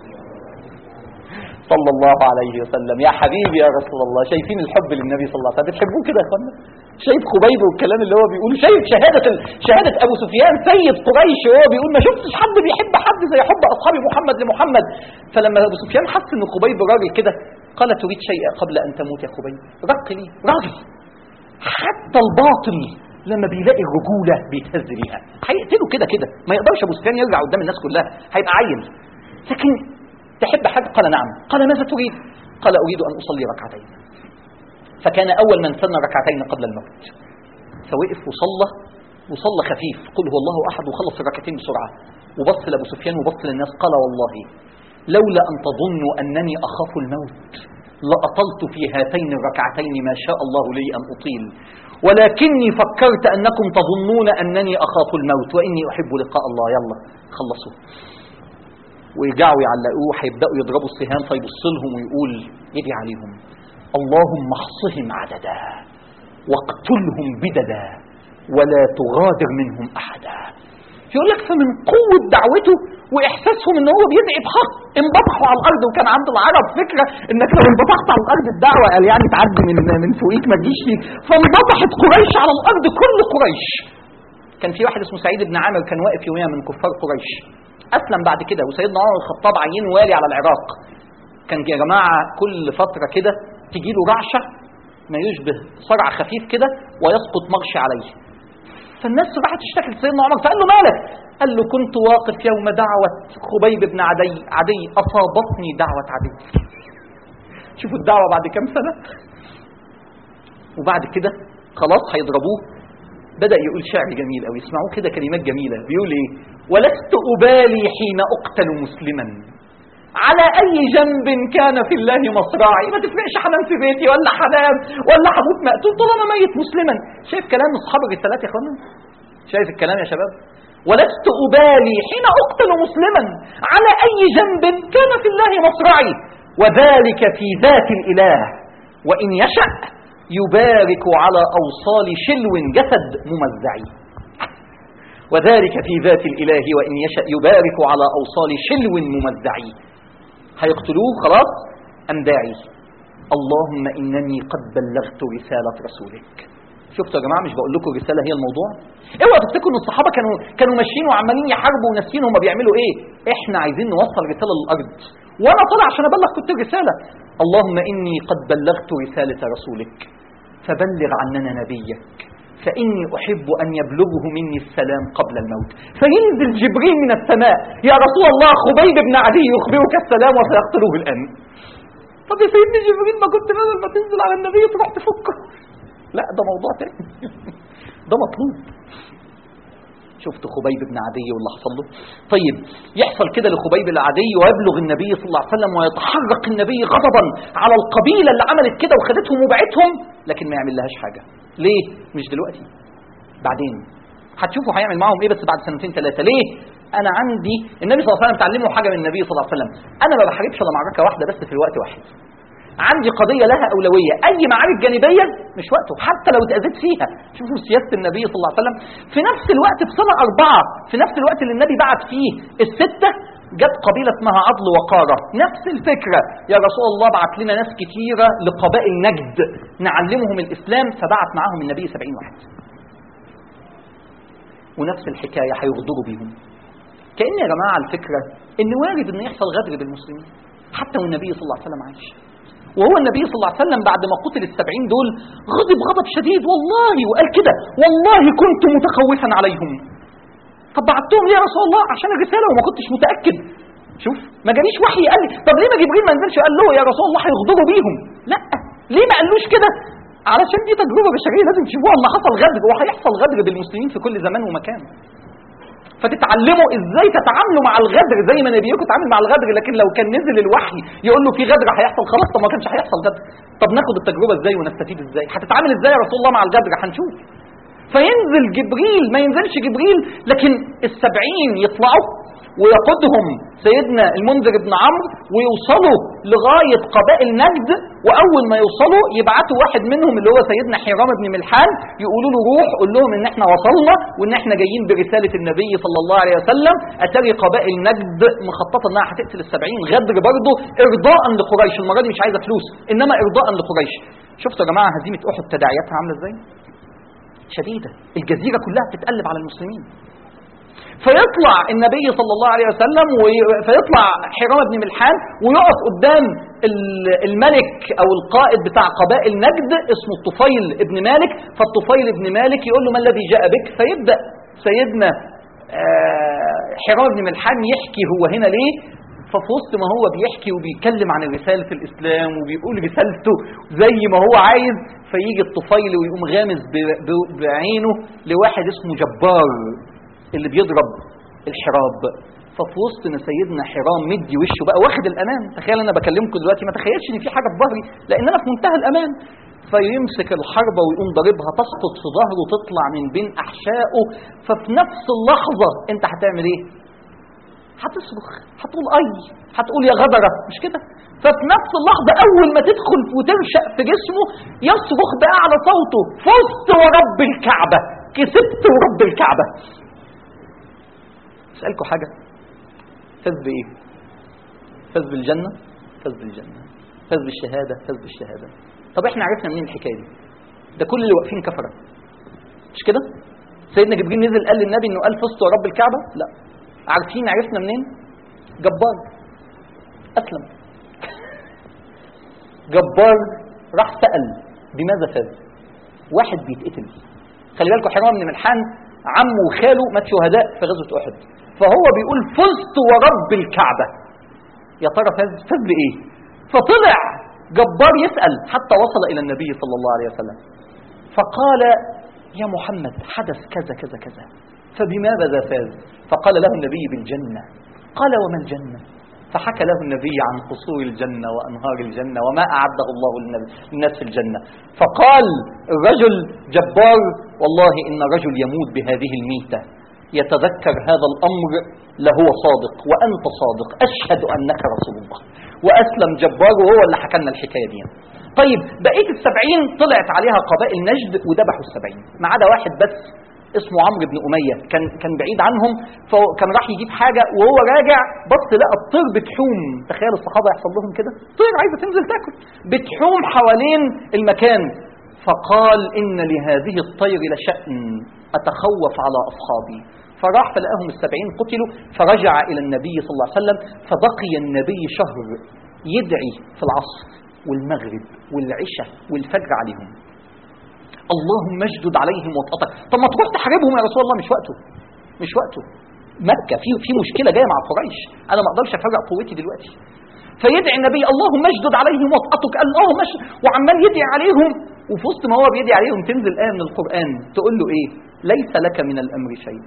صلى الله عليه وسلم يا حبيبي يا رسول الله شايفين الحب للنبي صلى الله عليه وسلم بتحبوه كده يا اخوانا شايف خبيب والكلام اللي هو بيقوله شايف شهادة ال... شهادة أبو سفيان سيد قريش وهو بيقول ما شفتش حد بيحب حد زي حب أصحاب محمد لمحمد فلما أبو سفيان حس إن خبيب راجل كده قال تريد شيئا قبل أن تموت يا خبيب رق لي راجل حتى الباطل لما بيلاقي الرجولة بيتهز ليها هيقتله كده كده ما يقدرش أبو سفيان يرجع قدام الناس كلها هيبقى عيل لكن تحب حاجة قال نعم قال ماذا تريد قال أريد أن أصلي ركعتين فكان أول من سن ركعتين قبل الموت فوقف وصلى وصلى خفيف قل هو الله أحد وخلص الركعتين بسرعة وبص لأبو سفيان وبص للناس قال والله لولا أن تظنوا أنني أخاف الموت لأطلت في هاتين الركعتين ما شاء الله لي أن أطيل ولكني فكرت أنكم تظنون أنني أخاف الموت وإني أحب لقاء الله يلا خلصوا ويرجعوا يعلقوه هيبداوا يضربوا السهام فيبص لهم ويقول يدي عليهم اللهم احصهم عددا واقتلهم بددا ولا تغادر منهم احدا يقول لك فمن قوة دعوته وإحساسهم إن هو بيدعي بحق انبطحوا على الأرض وكان عند العرب فكرة إنك لو انبطحت على الأرض الدعوة قال يعني تعدي من من فوقيك ما تجيش فيك فانبطحت قريش على الأرض كل قريش كان في واحد اسمه سعيد بن عامر كان واقف يوميا من كفار قريش أسلم بعد كده وسيدنا عمر الخطاب عينه والي على العراق كان يا جماعة كل فترة كده تجي له رعشة ما يشبه صرع خفيف كده ويسقط مغشي عليه فالناس راحت تشتكي لسيدنا عمر فقال له مالك قال له كنت واقف يوم دعوة خبيب بن عدي عدي أصابتني دعوة عدي شوفوا الدعوة بعد كام سنة وبعد كده خلاص هيضربوه بدأ يقول شعر جميل أوي اسمعوه كده كلمات جميلة بيقول إيه ولست أبالي حين أقتل مسلما على أي جنب كان في الله مصراعي ما تفرقش حمام في بيتي ولا حمام ولا هموت مقتول طالما ميت مسلما شايف كلام أصحاب الرسالات يا اخوانا شايف الكلام يا شباب ولست أبالي حين أقتل مسلما على أي جنب كان في الله مصرعي وذلك في ذات الإله وإن يشأ يبارك على أوصال شلو جسد ممزعي وذلك في ذات الإله وإن يشأ يبارك على أوصال شلو ممزعي هيقتلوه خلاص أم داعي اللهم إنني قد بلغت رسالة رسولك شفتوا يا جماعة مش بقول لكم الرسالة هي الموضوع اوعوا تفتكروا ان الصحابة كانوا كانوا ماشيين وعمالين يحاربوا وناسيين هم بيعملوا ايه احنا عايزين نوصل رسالة للأرض وانا طالع عشان ابلغ كنت الرسالة اللهم إني قد بلغت رسالة رسولك فبلغ عننا نبيك فإني أحب أن يبلغه مني السلام قبل الموت فينزل جبريل من السماء يا رسول الله خبيب بن عدي يخبرك السلام وسيقتله الآن طب يا سيدنا جبريل ما كنت بدل ما تنزل على النبي تروح تفكه لا ده موضوع تاني ده مطلوب شفت خبيب بن عدي واللي حصل له طيب يحصل كده لخبيب العدي ويبلغ النبي صلى الله عليه وسلم ويتحرك النبي غضبا على القبيلة اللي عملت كده وخدتهم وبعتهم لكن ما يعمل لهاش حاجة ليه مش دلوقتي بعدين هتشوفوا هيعمل معاهم ايه بس بعد سنتين ثلاثة ليه انا عندي النبي صلى الله عليه وسلم تعلمه حاجة من النبي صلى الله عليه وسلم انا ما بحاربش الا معركة واحدة بس في الوقت واحد عندي قضية لها أولوية أي معارك جانبية مش وقته حتى لو اتأذيت فيها شوفوا سياسة النبي صلى الله عليه وسلم في نفس الوقت في سنة أربعة في نفس الوقت اللي النبي بعت فيه الستة جت قبيلة اسمها عضل وقارة نفس الفكرة يا رسول الله بعت لنا ناس كتيرة لقبائل نجد نعلمهم الإسلام فبعت معاهم النبي سبعين واحد ونفس الحكاية هيغدروا بيهم كأن يا جماعة الفكرة إن وارد إن يحصل غدر بالمسلمين حتى والنبي صلى الله عليه وسلم عايش وهو النبي صلى الله عليه وسلم بعد ما قتل السبعين دول غضب غضب شديد والله وقال كده والله كنت متخوفا عليهم طب بعتهم ليه يا رسول الله عشان الرسالة وما كنتش متأكد شوف ما جاليش وحي قال لي طب ليه ما جبريل ما نزلش قال له يا رسول الله هيغدروا بيهم لا ليه ما قالوش كده علشان دي تجربة بشرية لازم تشوفوها ان حصل غدر وهيحصل غدر بالمسلمين في كل زمان ومكان فتتعلموا ازاي تتعاملوا مع الغدر زي ما نبيكم اتعامل مع الغدر لكن لو كان نزل الوحي يقول له في غدر هيحصل خلاص طب ما كانش هيحصل غدر طب ناخد التجربه ازاي ونستفيد ازاي هتتعامل ازاي يا رسول الله مع الغدر هنشوف فينزل جبريل ما ينزلش جبريل لكن السبعين يطلعوا ويقودهم سيدنا المنذر بن عمرو ويوصلوا لغاية قبائل نجد وأول ما يوصلوا يبعتوا واحد منهم اللي هو سيدنا حرام بن ملحان يقولوا له روح قول لهم إن إحنا وصلنا وإن إحنا جايين برسالة النبي صلى الله عليه وسلم أتاري قبائل نجد مخططة إنها هتقتل السبعين غدر برضه إرضاء لقريش المرة دي مش عايزة فلوس إنما إرضاء لقريش شفتوا يا جماعة هزيمة أحد تداعياتها عاملة إزاي؟ شديدة الجزيرة كلها بتتقلب على المسلمين فيطلع النبي صلى الله عليه وسلم وي- فيطلع حرام بن ملحان ويقف قدام ال- الملك او القائد بتاع قبائل نجد اسمه الطفيل ابن مالك فالطفيل ابن مالك يقول له ما الذي جاء بك فيبدا سيدنا آه، حرام بن ملحان يحكي هو هنا ليه ففي وسط ما هو بيحكي وبيتكلم عن رسالة الإسلام وبيقول رسالته زي ما هو عايز فيجي الطفيل ويقوم غامز ب- ب- بعينه لواحد اسمه جبار اللي بيضرب الحراب ففي وسط ما سيدنا حرام مدي وشه بقى واخد الامان تخيل انا بكلمكم دلوقتي ما تخيلش ان في حاجه في ظهري لان انا في منتهى الامان فيمسك الحربه ويقوم ضاربها تسقط في ظهره تطلع من بين احشائه ففي نفس اللحظه انت هتعمل ايه؟ هتصرخ هتقول اي هتقول يا غدره مش كده ففي نفس اللحظه اول ما تدخل وتنشا في جسمه يصرخ باعلى صوته فزت ورب الكعبه كسبت ورب الكعبه اسالكم حاجه فاز بايه فاز بالجنه فاز بالجنه فاز بالشهاده فاز بالشهاده طب احنا عرفنا منين الحكايه دي ده كل اللي واقفين كفره مش كده سيدنا جبريل نزل قال للنبي انه قال فزت ورب الكعبه لا عارفين عرفنا منين جبار اسلم جبار راح سال بماذا فاز واحد بيتقتل خلي بالكم حرام بن ملحان عمه وخاله مات شهداء في غزوه احد فهو بيقول فزت ورب الكعبه يا ترى فاز فاز بايه فطلع جبار يسال حتى وصل الى النبي صلى الله عليه وسلم فقال يا محمد حدث كذا كذا كذا فبماذا فاز فقال له النبي بالجنة قال وما الجنة فحكى له النبي عن قصور الجنة وأنهار الجنة وما أعده الله للنب- للناس في الجنة فقال الرجل جبار والله إن رجل يموت بهذه الميتة يتذكر هذا الأمر لهو صادق وأنت صادق أشهد أنك رسول الله وأسلم جبار وهو اللي حكى لنا الحكاية دي طيب بقية السبعين طلعت عليها قبائل نجد وذبحوا السبعين ما عدا واحد بس اسمه عمرو بن أمية كان كان بعيد عنهم فكان راح يجيب حاجة وهو راجع بص لقى الطير بتحوم تخيل الصحابة يحصل لهم كده طير عايزة تنزل تاكل بتحوم حوالين المكان فقال إن لهذه الطير لشأن أتخوف على أصحابي فراح فلقاهم السبعين قتلوا فرجع إلى النبي صلى الله عليه وسلم فبقي النبي شهر يدعي في العصر والمغرب والعشاء والفجر عليهم اللهم اشدد عليهم وطأتك طب ما تروح تحاربهم يا رسول الله مش وقته مش وقته مكة في في مشكلة جاية مع قريش أنا ما أقدرش أفرق قوتي دلوقتي فيدعي النبي اللهم اشدد عليهم وطأتك اللهم اشدد وعمال يدعي عليهم وفي وسط ما هو بيدعي عليهم تنزل آية من القرآن تقول له إيه ليس لك من الأمر شيء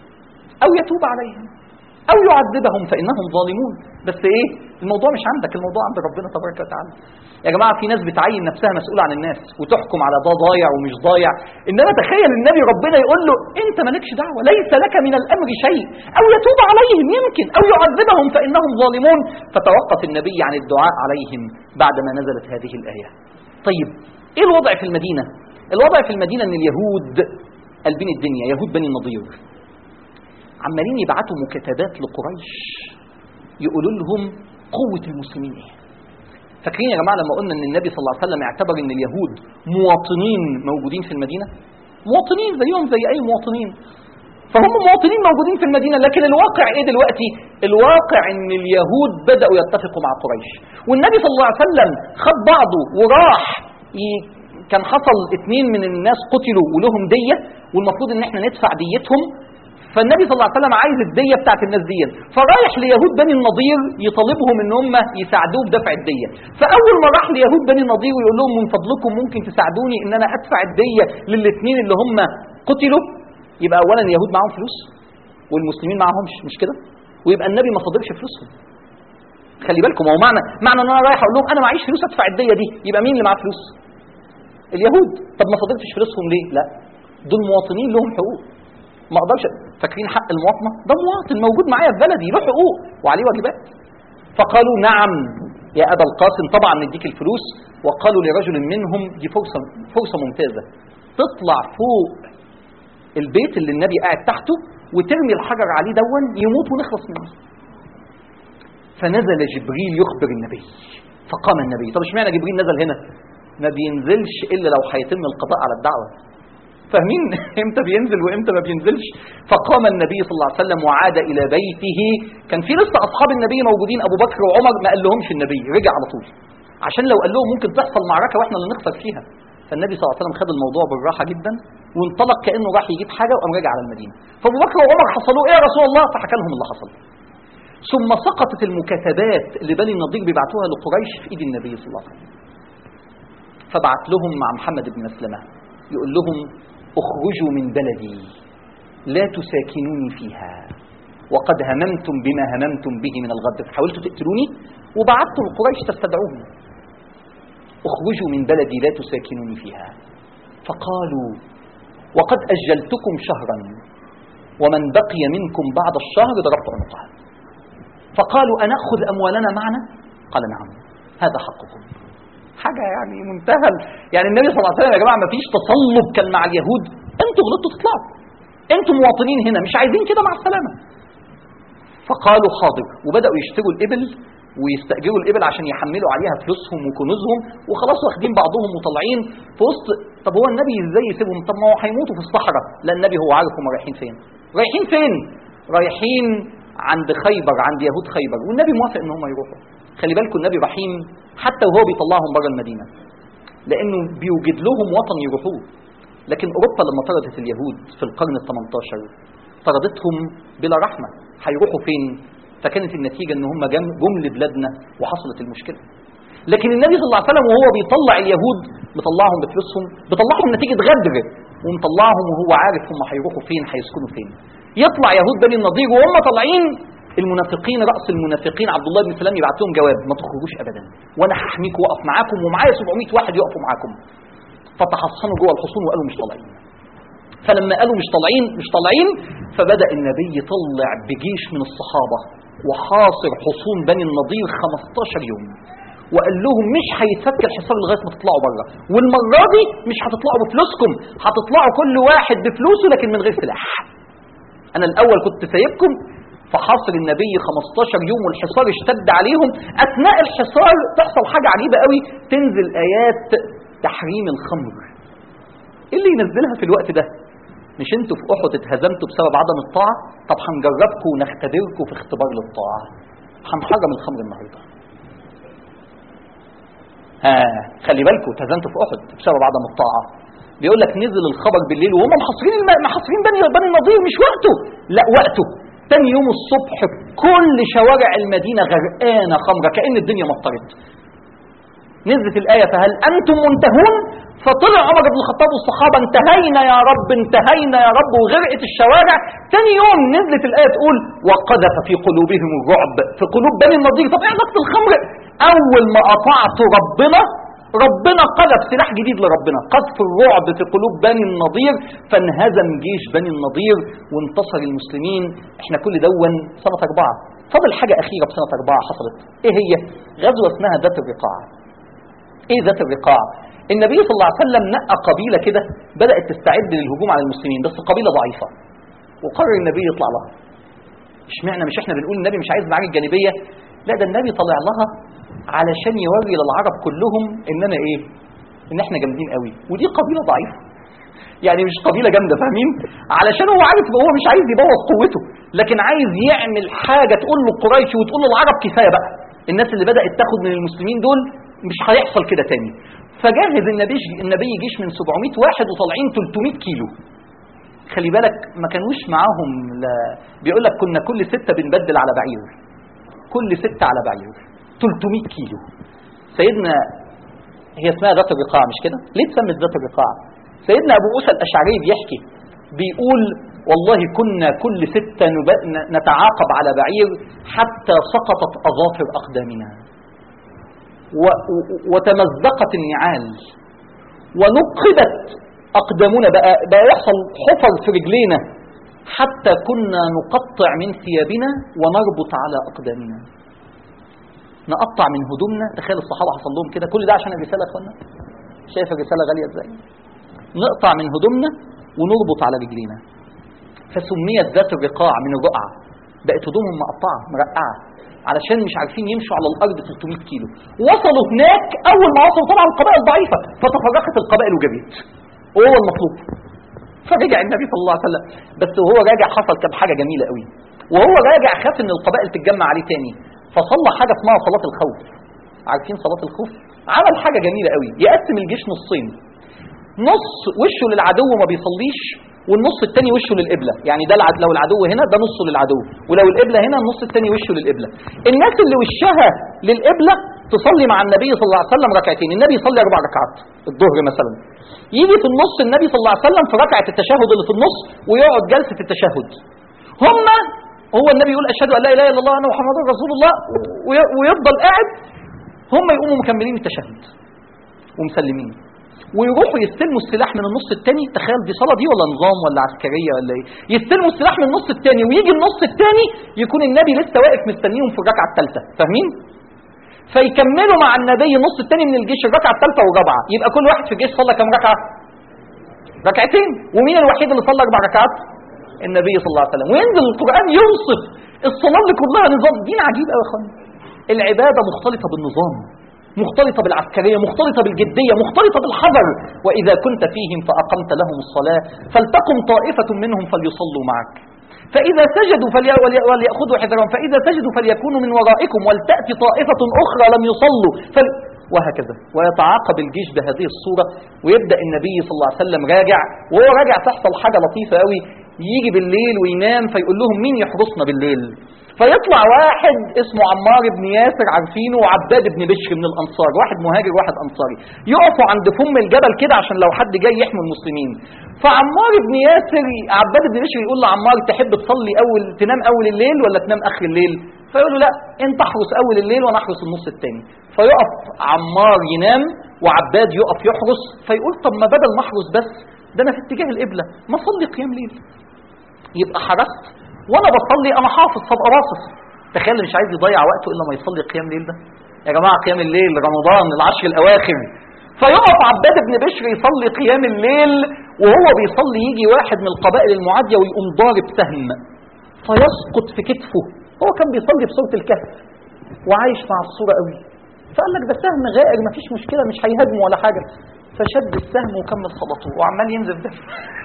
أو يتوب عليهم أو يعذبهم فإنهم ظالمون بس إيه الموضوع مش عندك الموضوع عند ربنا تبارك وتعالى يا جماعة في ناس بتعين نفسها مسؤولة عن الناس وتحكم على ده ضايع ومش ضايع إنما تخيل النبي ربنا يقول له أنت مالكش دعوة ليس لك من الأمر شيء أو يتوب عليهم يمكن أو يعذبهم فإنهم ظالمون فتوقف النبي عن الدعاء عليهم بعدما نزلت هذه الآية طيب إيه الوضع في المدينة الوضع في المدينة أن اليهود قلبين الدنيا يهود بني النضير عمالين يبعتوا مكاتبات لقريش يقولوا لهم قوة المسلمين ايه فاكرين يا جماعة لما قلنا ان النبي صلى الله عليه وسلم اعتبر ان اليهود مواطنين موجودين في المدينة مواطنين زيهم زي اي مواطنين فهم مواطنين موجودين في المدينة لكن الواقع ايه دلوقتي الواقع ان اليهود بدأوا يتفقوا مع قريش والنبي صلى الله عليه وسلم خد بعضه وراح ي... كان حصل اتنين من الناس قتلوا ولهم دية والمفروض ان احنا ندفع ديتهم فالنبي صلى الله عليه وسلم عايز الدية بتاعت الناس دي فرايح ليهود بني النضير يطالبهم ان هم يساعدوه بدفع الدية فاول ما راح ليهود بني النضير ويقول لهم من فضلكم ممكن تساعدوني ان انا ادفع الدية للاثنين اللي هم قتلوا يبقى اولا اليهود معاهم فلوس والمسلمين معاهمش مش كده ويبقى النبي ما فاضلش فلوسهم خلي بالكم هو معنى معنى ان انا رايح اقول لهم انا معيش فلوس ادفع الديه دي يبقى مين اللي معاه فلوس اليهود طب ما فاضلتش فلوسهم ليه لا دول مواطنين لهم حقوق ما اقدرش فاكرين حق المواطنه ده مواطن موجود معايا في بلدي له حقوق وعليه واجبات فقالوا نعم يا ابا القاسم طبعا نديك الفلوس وقالوا لرجل منهم دي فرصه فرصه ممتازه تطلع فوق البيت اللي النبي قاعد تحته وترمي الحجر عليه دون يموت ونخلص منه فنزل جبريل يخبر النبي فقام النبي طب اشمعنى جبريل نزل هنا ما بينزلش الا لو هيتم القضاء على الدعوه فاهمين امتى بينزل وامتى ما بينزلش فقام النبي صلى الله عليه وسلم وعاد الى بيته كان في لسه اصحاب النبي موجودين ابو بكر وعمر ما قال لهمش النبي رجع على طول عشان لو قال لهم ممكن تحصل معركه واحنا اللي نخسر فيها فالنبي صلى الله عليه وسلم خد الموضوع بالراحه جدا وانطلق كانه راح يجيب حاجه وقام راجع على المدينه فابو بكر وعمر حصلوا ايه يا رسول الله فحكى لهم اللي حصل ثم سقطت المكاتبات اللي بني النضير بيبعتوها لقريش في ايد النبي صلى الله عليه وسلم فبعت لهم مع محمد بن مسلمه يقول لهم اخرجوا من بلدي لا تساكنوني فيها وقد هممتم بما هممتم به من الغدر حاولتوا تقتلوني وبعثتم لقريش تستدعوهم اخرجوا من بلدي لا تساكنوني فيها فقالوا وقد أجلتكم شهرا ومن بقي منكم بعد الشهر ضربت عنقه فقالوا أنأخذ أموالنا معنا قال نعم هذا حقكم حاجة يعني منتهى يعني النبي صلى الله عليه وسلم يا جماعة ما فيش تصلب كان مع اليهود انتوا غلطتوا تطلعوا انتوا مواطنين هنا مش عايزين كده مع السلامة فقالوا حاضر وبدأوا يشتروا الإبل ويستأجروا الإبل عشان يحملوا عليها فلوسهم وكنوزهم وخلاص واخدين بعضهم وطالعين في وسط طب هو النبي ازاي يسيبهم طب ما هو هيموتوا في الصحراء لا النبي هو عارف هم رايحين فين رايحين فين رايحين عند خيبر عند يهود خيبر والنبي موافق ان هم يروحوا خلي بالكم النبي رحيم حتى وهو بيطلعهم بره المدينه لانه بيوجد لهم وطن يروحوه لكن اوروبا لما طردت اليهود في القرن ال 18 طردتهم بلا رحمه هيروحوا فين فكانت النتيجه ان هم جم جم لبلادنا وحصلت المشكله لكن النبي صلى الله عليه وسلم وهو بيطلع اليهود بيطلعهم بفلوسهم بيطلعهم نتيجه غدر ومطلعهم وهو عارف هم هيروحوا فين هيسكنوا فين يطلع يهود بني النضير وهم طالعين المنافقين راس المنافقين عبد الله بن سلام يبعت لهم جواب ما تخرجوش ابدا وانا هحميكم واقف معاكم ومعايا 700 واحد يقفوا معاكم فتحصنوا جوه الحصون وقالوا مش طالعين فلما قالوا مش طالعين مش طالعين فبدا النبي يطلع بجيش من الصحابه وحاصر حصون بني النضير 15 يوم وقال لهم مش هيتفك الحصار لغايه ما تطلعوا بره والمره دي مش هتطلعوا بفلوسكم هتطلعوا كل واحد بفلوسه لكن من غير سلاح انا الاول كنت سايبكم فحاصر النبي 15 يوم والحصار اشتد عليهم اثناء الحصار تحصل حاجه عجيبه قوي تنزل ايات تحريم الخمر ايه اللي ينزلها في الوقت ده مش انتوا في احد اتهزمتوا بسبب عدم الطاعه طب هنجربكم ونختبركم في اختبار للطاعه هنحرم الخمر النهارده ها خلي بالكم اتهزمتوا في احد بسبب عدم الطاعه بيقول لك نزل الخبر بالليل وهم محاصرين الم- محاصرين بني بني النضير مش وقته لا وقته تاني يوم الصبح كل شوارع المدينه غرقانه خمره كان الدنيا مطرت نزلت الآية فهل أنتم منتهون فطلع عمر بن الخطاب والصحابة انتهينا يا رب انتهينا يا رب وغرقت الشوارع تاني يوم نزلت الآية تقول وقذف في قلوبهم الرعب في قلوب بني النضير طب ايه علاقة الخمر أول ما أطعت ربنا ربنا قذف سلاح جديد لربنا قذف الرعب في قلوب بني النضير فانهزم جيش بني النضير وانتصر المسلمين احنا كل دون سنة أربعة فاضل حاجة أخيرة بسنة أربعة حصلت ايه هي غزوة اسمها ذات الرقاع ايه ذات الرقاع النبي صلى الله عليه وسلم نقى قبيلة كده بدأت تستعد للهجوم على المسلمين بس قبيلة ضعيفة وقرر النبي يطلع لها اشمعنى مش احنا بنقول النبي مش عايز معارك جانبية لا ده النبي طلع لها علشان يوري للعرب كلهم ان انا ايه ان احنا جامدين قوي ودي قبيلة ضعيفة يعني مش قبيله جامده فاهمين علشان هو عارف هو مش عايز يبوظ قوته لكن عايز يعمل حاجه تقول له قريش وتقول له العرب كفايه بقى الناس اللي بدات تاخد من المسلمين دول مش هيحصل كده تاني فجهز النبي النبي جيش من 700 واحد وطالعين 300 كيلو خلي بالك ما كانوش معاهم لا بيقول لك كنا كل ستة بنبدل على بعير كل ستة على بعير 300 كيلو سيدنا هي اسمها ذات الرقاع مش كده ليه اتسمت ذات الرقاع سيدنا ابو موسى الاشعري بيحكي بيقول والله كنا كل ستة نب- ن- نتعاقب على بعير حتى سقطت اظافر اقدامنا و- و- وتمزقت النعال ونقبت أقدامنا بقى, بقى يحصل حفر في رجلينا حتى كنا نقطع من ثيابنا ونربط على أقدامنا نقطع من هدومنا تخيل الصحابة حصل لهم كده كل ده عشان الرسالة يا اخوانا شايف الرسالة غالية ازاي نقطع من هدومنا ونربط على رجلينا فسميت ذات الرقاع من الرقعة بقت هدومهم مقطعة مرقعة علشان مش عارفين يمشوا على الأرض 300 كيلو وصلوا هناك أول ما وصلوا طبعا القبائل ضعيفة فتفرقت القبائل وجريت وهو المطلوب فرجع النبي صلى الله عليه وسلم بس وهو راجع حصل كام حاجة جميلة قوي وهو راجع خاف ان القبائل تتجمع عليه تاني فصلى حاجة اسمها صلاة الخوف عارفين صلاة الخوف عمل حاجة جميلة قوي يقسم الجيش نصين نص وشه للعدو ما بيصليش والنص التاني وشه للقبلة يعني ده العد... لو العدو هنا ده نصه للعدو ولو القبلة هنا النص التاني وشه للقبلة الناس اللي وشها للقبلة تصلي مع النبي صلى الله عليه وسلم ركعتين النبي يصلي اربع ركعات الظهر مثلا يجي في النص النبي صلى الله عليه وسلم في ركعة التشهد اللي في النص ويقعد جلسة التشهد هم هو النبي يقول اشهد ان لا اله الا الله انا محمد رسول الله وي- ويفضل قاعد هم يقوموا مكملين التشهد ومسلمين ويروحوا يستلموا السلاح من النص الثاني تخيل دي صلاه دي ولا نظام ولا عسكريه ولا ايه يستلموا السلاح من النص الثاني ويجي النص الثاني يكون النبي لسه واقف مستنيهم في الركعه الثالثه فاهمين فيكملوا مع النبي النص الثاني من الجيش الركعه الثالثه والرابعه يبقى كل واحد في الجيش صلى كام ركعه ركعتين ومين الوحيد اللي صلى اربع ركعات النبي صلى الله عليه وسلم وينزل القران يوصف الصلاه اللي كلها نظام دين عجيب قوي يا اخوان العباده مختلطه بالنظام مختلطة بالعسكرية مختلطة بالجدية مختلطة بالحذر وإذا كنت فيهم فأقمت لهم الصلاة فلتقم طائفة منهم فليصلوا معك فإذا سجدوا فلي... ولي... وليأخذوا حذرهم فإذا سجدوا فليكونوا من ورائكم ولتأتي طائفة أخرى لم يصلوا فل... وهكذا ويتعاقب الجيش بهذه الصورة ويبدأ النبي صلى الله عليه وسلم راجع وهو راجع تحصل حاجة لطيفة قوي يجي بالليل وينام فيقول لهم مين يحرسنا بالليل فيطلع واحد اسمه عمار بن ياسر عارفينه وعباد بن بشر من الانصار واحد مهاجر واحد انصاري يقفوا عند فم الجبل كده عشان لو حد جاي يحمي المسلمين فعمار بن ياسر عباد بن بشر يقول لعمار تحب تصلي اول تنام اول الليل ولا تنام اخر الليل فيقول له لا انت احرس اول الليل وانا احرس النص الثاني فيقف عمار ينام وعباد يقف يحرس فيقول طب ما بدل ما احرس بس ده انا في اتجاه القبله ما اصلي قيام ليل يبقى حرست وانا بصلي انا حافظ فابقى باصص تخيل مش عايز يضيع وقته الا ما يصلي قيام الليل ده يا جماعه قيام الليل رمضان العشر الاواخر فيقف عباد بن بشر يصلي قيام الليل وهو بيصلي يجي واحد من القبائل المعاديه ويقوم ضارب سهم فيسقط في كتفه هو كان بيصلي بسوره الكهف وعايش مع الصوره قوي فقال لك ده سهم غائر مفيش مشكله مش هيهاجمه ولا حاجه فشد السهم وكمل صلاته وعمال ينزف دم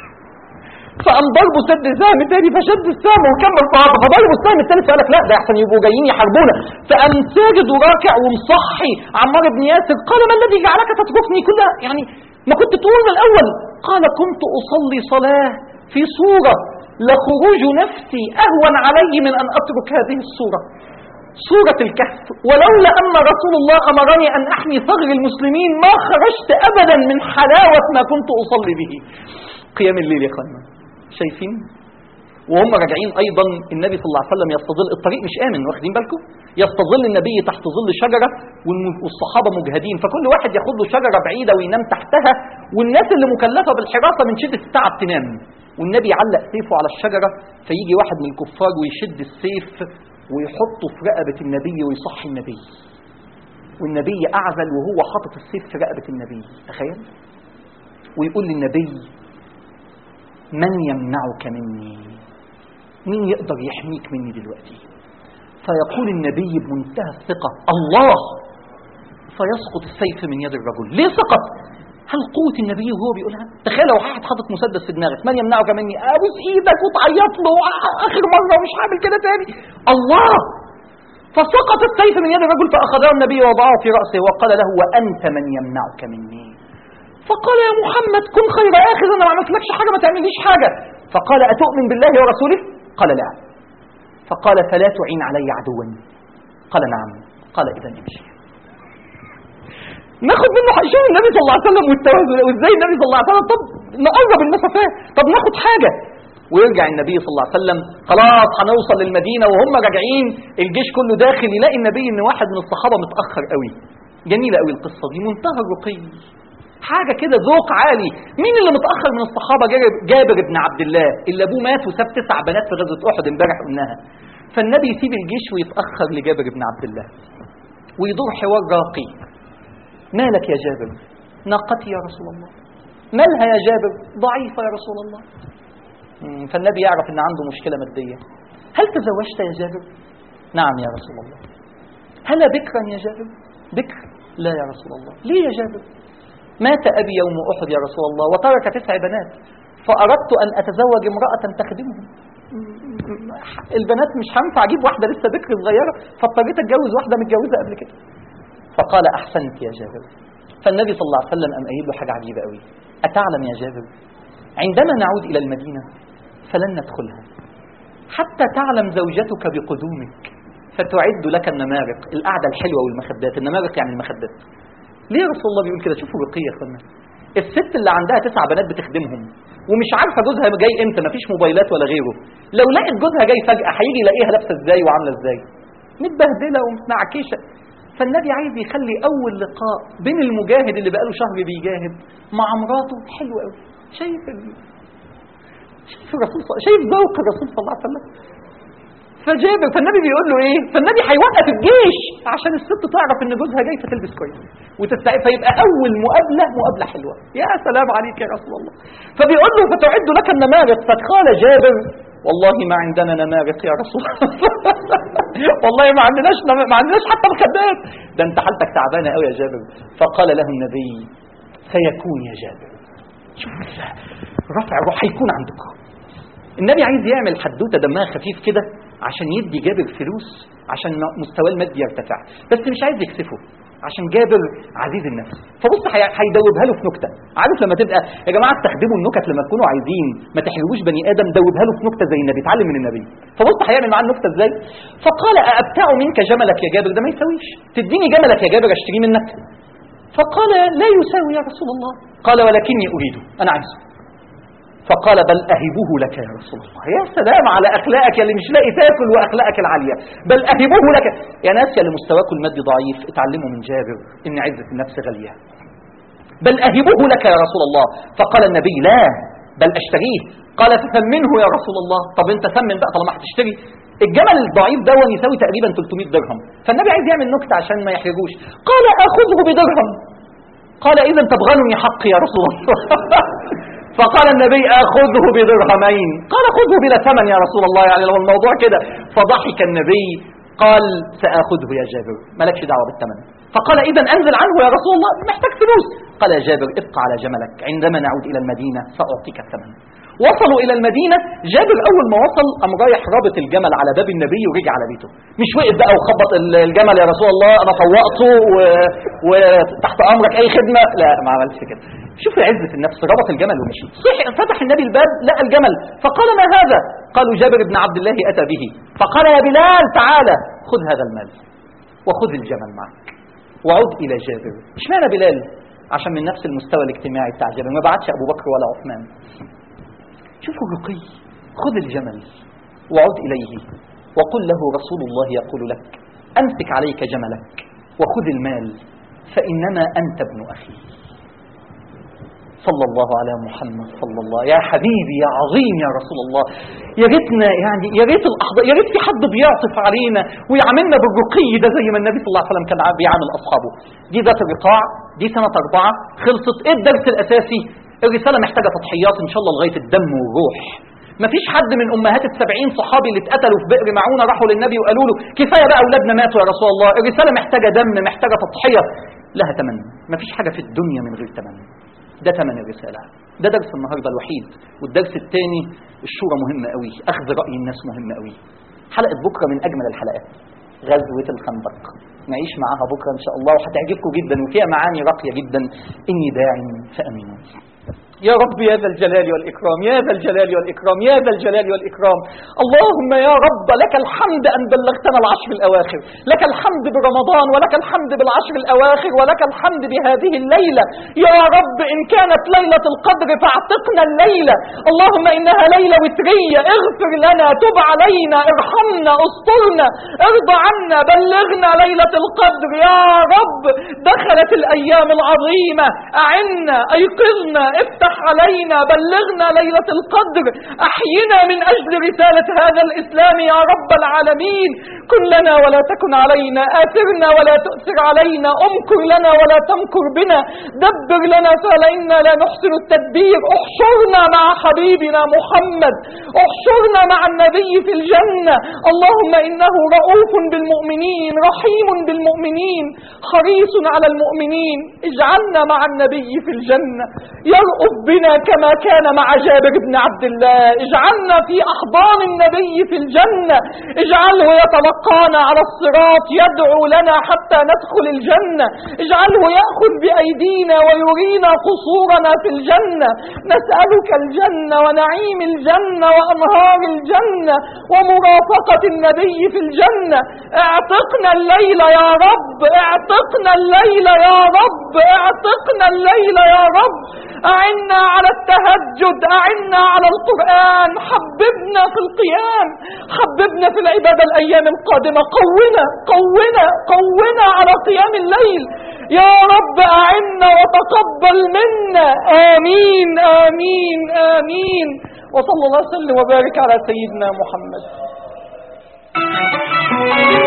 فقام ضربه سد سهم تاني فشد السهم وكمل صلاته فضربه السهم التالت فقال لك لا ده احسن يبقوا جايين يحاربونا فقام ساجد وراكع ومصحي عمار بن ياسر قال ما الذي جعلك تتركني كلها يعني ما كنت تقول من الاول قال كنت اصلي صلاه في صوره لخروج نفسي اهون علي من ان اترك هذه الصوره سورة الكهف ولولا أن رسول الله أمرني أن أحمي ثغر المسلمين ما خرجت أبدا من حلاوة ما كنت أصلي به قيام الليل يا أخوانا شايفين وهم راجعين ايضا النبي صلى الله عليه وسلم يستظل الطريق مش امن واخدين بالكم يستظل النبي تحت ظل شجره والم- والصحابه مجهدين فكل واحد ياخد له شجره بعيده وينام تحتها والناس اللي مكلفه بالحراسه من شده التعب تنام والنبي يعلق سيفه على الشجره فيجي واحد من الكفار ويشد السيف ويحطه في رقبه النبي ويصحي النبي والنبي اعزل وهو حاطط السيف في رقبه النبي تخيل ويقول للنبي من يمنعك مني مين يقدر يحميك مني دلوقتي فيقول النبي بمنتهى الثقة الله فيسقط السيف من يد الرجل ليه سقط هل قوة النبي وهو بيقولها؟ تخيل لو واحد حاطط مسدس في دماغك من يمنعك مني؟ ابوس ايدك وتعيط له اخر مرة ومش هعمل كده تاني. الله فسقط السيف من يد الرجل فاخذه النبي ووضعه في راسه وقال له وانت من يمنعك مني. فقال يا محمد كن خير اخذ انا ما عملتلكش حاجه ما تعمليش حاجه. فقال اتؤمن بالله ورسوله؟ قال لا. فقال فلا تعين علي عدوا. قال نعم. قال اذا امشي. ناخد منه شوف النبي صلى الله عليه وسلم والتوازن وازاي النبي صلى الله عليه وسلم طب نقرب المسافات طب ناخد حاجه ويرجع النبي صلى الله عليه وسلم خلاص هنوصل للمدينه وهم راجعين الجيش كله داخل يلاقي النبي ان واحد من الصحابه متاخر قوي جميله قوي القصه دي منتهى الرقي حاجة كده ذوق عالي مين اللي متأخر من الصحابة جابر بن عبد الله اللي أبوه مات وساب تسع بنات في غزوة أحد امبارح قلناها فالنبي يسيب الجيش ويتأخر لجابر بن عبد الله ويدور حوار راقي مالك يا جابر ناقتي يا رسول الله مالها يا جابر ضعيفة يا رسول الله فالنبي يعرف ان عنده مشكلة مادية هل تزوجت يا جابر نعم يا رسول الله هل بكرا يا جابر بكر لا يا رسول الله ليه يا جابر مات أبي يوم أحد يا رسول الله وترك تسع بنات فأردت أن أتزوج امرأة تخدمهم البنات مش هينفع أجيب واحدة لسه بكر صغيرة فاضطريت أتجوز واحدة متجوزة قبل كده فقال أحسنت يا جابر فالنبي صلى الله عليه وسلم قام قايل له حاجة عجيبة قوي أتعلم يا جابر عندما نعود إلى المدينة فلن ندخلها حتى تعلم زوجتك بقدومك فتعد لك النمارق القعدة الحلوة والمخدات النمارق يعني المخدات ليه رسول الله بيقول كده شوفوا رقية يا اخوانا الست اللي عندها تسع بنات بتخدمهم ومش عارفه جوزها جاي امتى مفيش موبايلات ولا غيره لو لقت جوزها جاي فجأة هيجي يلاقيها لابسه ازاي وعامله ازاي متبهدله ومتنعكشه فالنبي عايز يخلي اول لقاء بين المجاهد اللي بقاله شهر بيجاهد مع مراته حلو قوي شايف ال... شايف الرسول صل... شايف ذوق الرسول صلى الله عليه وسلم فجابر فالنبي بيقول له ايه فالنبي هيوقف الجيش عشان الست تعرف ان جوزها جاي فتلبس كويس وتستعد فيبقى اول مقابله مقابله حلوه يا سلام عليك يا رسول الله فبيقول له فتعد لك النمارق فقال جابر والله ما عندنا نمارق يا رسول الله والله ما عندناش ما عندناش حتى مخدات ده انت حالتك تعبانه قوي يا جابر فقال له النبي سيكون يا جابر شوف رفع الروح هيكون عندكم النبي عايز يعمل حدوته دمها خفيف كده عشان يدي جابر فلوس عشان مستواه المادي يرتفع بس مش عايز يكسفه عشان جابر عزيز النفس فبص هيدوبها له في نكته عارف لما تبقى يا جماعه استخدموا النكت لما تكونوا عايزين ما تحرجوش بني ادم دوبها له في نكته زي النبي اتعلم من النبي فبص هيعمل معاه النكته ازاي فقال أأبتاع منك جملك يا جابر ده ما يساويش تديني جملك يا جابر اشتريه منك فقال لا يساوي يا رسول الله قال ولكني اريده انا عايزه فقال بل أهبه لك يا رسول الله يا سلام على أخلاقك اللي مش لاقي تاكل وأخلاقك العالية بل أهبه لك يا ناس اللي مستواكم المادي ضعيف اتعلموا من جابر إن عزة النفس غالية بل أهبه لك يا رسول الله فقال النبي لا بل أشتريه قال فثمنه يا رسول الله طب انت ثمن بقى طالما هتشتري الجمل الضعيف ده يساوي تقريبا 300 درهم فالنبي عايز يعمل نكته عشان ما يحرجوش قال اخذه بدرهم قال اذا تبغلني حقي يا رسول الله فقال النبي اخذه بدرهمين قال خذه بلا ثمن يا رسول الله يعني لو الموضوع كده فضحك النبي قال ساخذه يا جابر مالكش دعوه بالثمن فقال اذا انزل عنه يا رسول الله محتاج فلوس قال يا جابر ابقى على جملك عندما نعود الى المدينه ساعطيك الثمن وصلوا الى المدينه جابر اول ما وصل قام رايح رابط الجمل على باب النبي ورجع على بيته مش وقف بقى وخبط الجمل يا رسول الله انا طوقته وتحت امرك اي خدمه لا ما عملش كده شوف عزة النفس ربط الجمل ومشي صح فتح النبي الباب لقى الجمل فقال ما هذا قالوا جابر بن عبد الله أتى به فقال يا بلال تعالى خذ هذا المال وخذ الجمل معك وعد إلى جابر اشمعنى بلال عشان من نفس المستوى الاجتماعي بتاع جابر ما بعتش أبو بكر ولا عثمان شوفوا الرقي خذ الجمل وعد إليه وقل له رسول الله يقول لك أمسك عليك جملك وخذ المال فإنما أنت ابن أخي صلى الله على محمد صلى الله يا حبيبي يا عظيم يا رسول الله يا ريتنا يعني يا ريت الاحضان يا ريت في حد بيعطف علينا ويعاملنا بالرقي ده زي ما النبي صلى الله عليه وسلم كان بيعامل اصحابه دي ذات الرقاع دي سنه اربعه خلصت ايه الدرس الاساسي الرساله محتاجه تضحيات ان شاء الله لغايه الدم والروح مفيش حد من امهات السبعين صحابي اللي اتقتلوا في بئر معونه راحوا للنبي وقالوا له كفايه بقى اولادنا ماتوا يا رسول الله الرساله محتاجه دم محتاجه تضحيه لها ثمن مفيش حاجه في الدنيا من غير ثمن ده ثمن الرسالة ده درس النهاردة الوحيد والدرس الثاني الشورى مهمة قوي أخذ رأي الناس مهم قوي حلقة بكرة من أجمل الحلقات غزوة الخندق نعيش معاها بكرة إن شاء الله وهتعجبكم جدا وفيها معاني راقية جدا إني داع فأمنوا يا رب يا ذا الجلال والإكرام يا ذا الجلال والإكرام يا ذا الجلال والإكرام اللهم يا رب لك الحمد أن بلغتنا العشر الأواخر لك الحمد برمضان ولك الحمد بالعشر الأواخر ولك الحمد بهذه الليلة يا رب إن كانت ليلة القدر فاعتقنا الليلة اللهم إنها ليلة وترية اغفر لنا تب علينا ارحمنا استرنا ارضى عنا بلغنا ليلة القدر يا رب دخلت الأيام العظيمة أعنا أيقظنا افتح علينا بلغنا ليلة القدر أحينا من أجل رسالة هذا الإسلام يا رب العالمين كن لنا ولا تكن علينا آثرنا ولا تؤثر علينا أمكر لنا ولا تمكر بنا دبر لنا فلإنا لا نحسن التدبير احشرنا مع حبيبنا محمد احشرنا مع النبي في الجنة اللهم إنه رؤوف بالمؤمنين رحيم بالمؤمنين حريص على المؤمنين اجعلنا مع النبي في الجنة يرؤف بنا كما كان مع جابر بن عبد الله اجعلنا في أحضان النبي في الجنة اجعله يتلقانا على الصراط يدعو لنا حتى ندخل الجنة اجعله يأخذ بأيدينا ويرينا قصورنا في الجنة نسألك الجنة ونعيم الجنة وأنهار الجنة ومرافقة النبي في الجنة اعتقنا الليل يا رب اعتقنا الليل يا رب اعتقنا الليل يا رب أعنا على التهجد أعنا على القرآن حببنا في القيام حببنا في العبادة الأيام القادمة قونا قونا قونا على قيام الليل يا رب أعنا وتقبل منا آمين آمين آمين وصلى الله وسلم وبارك على سيدنا محمد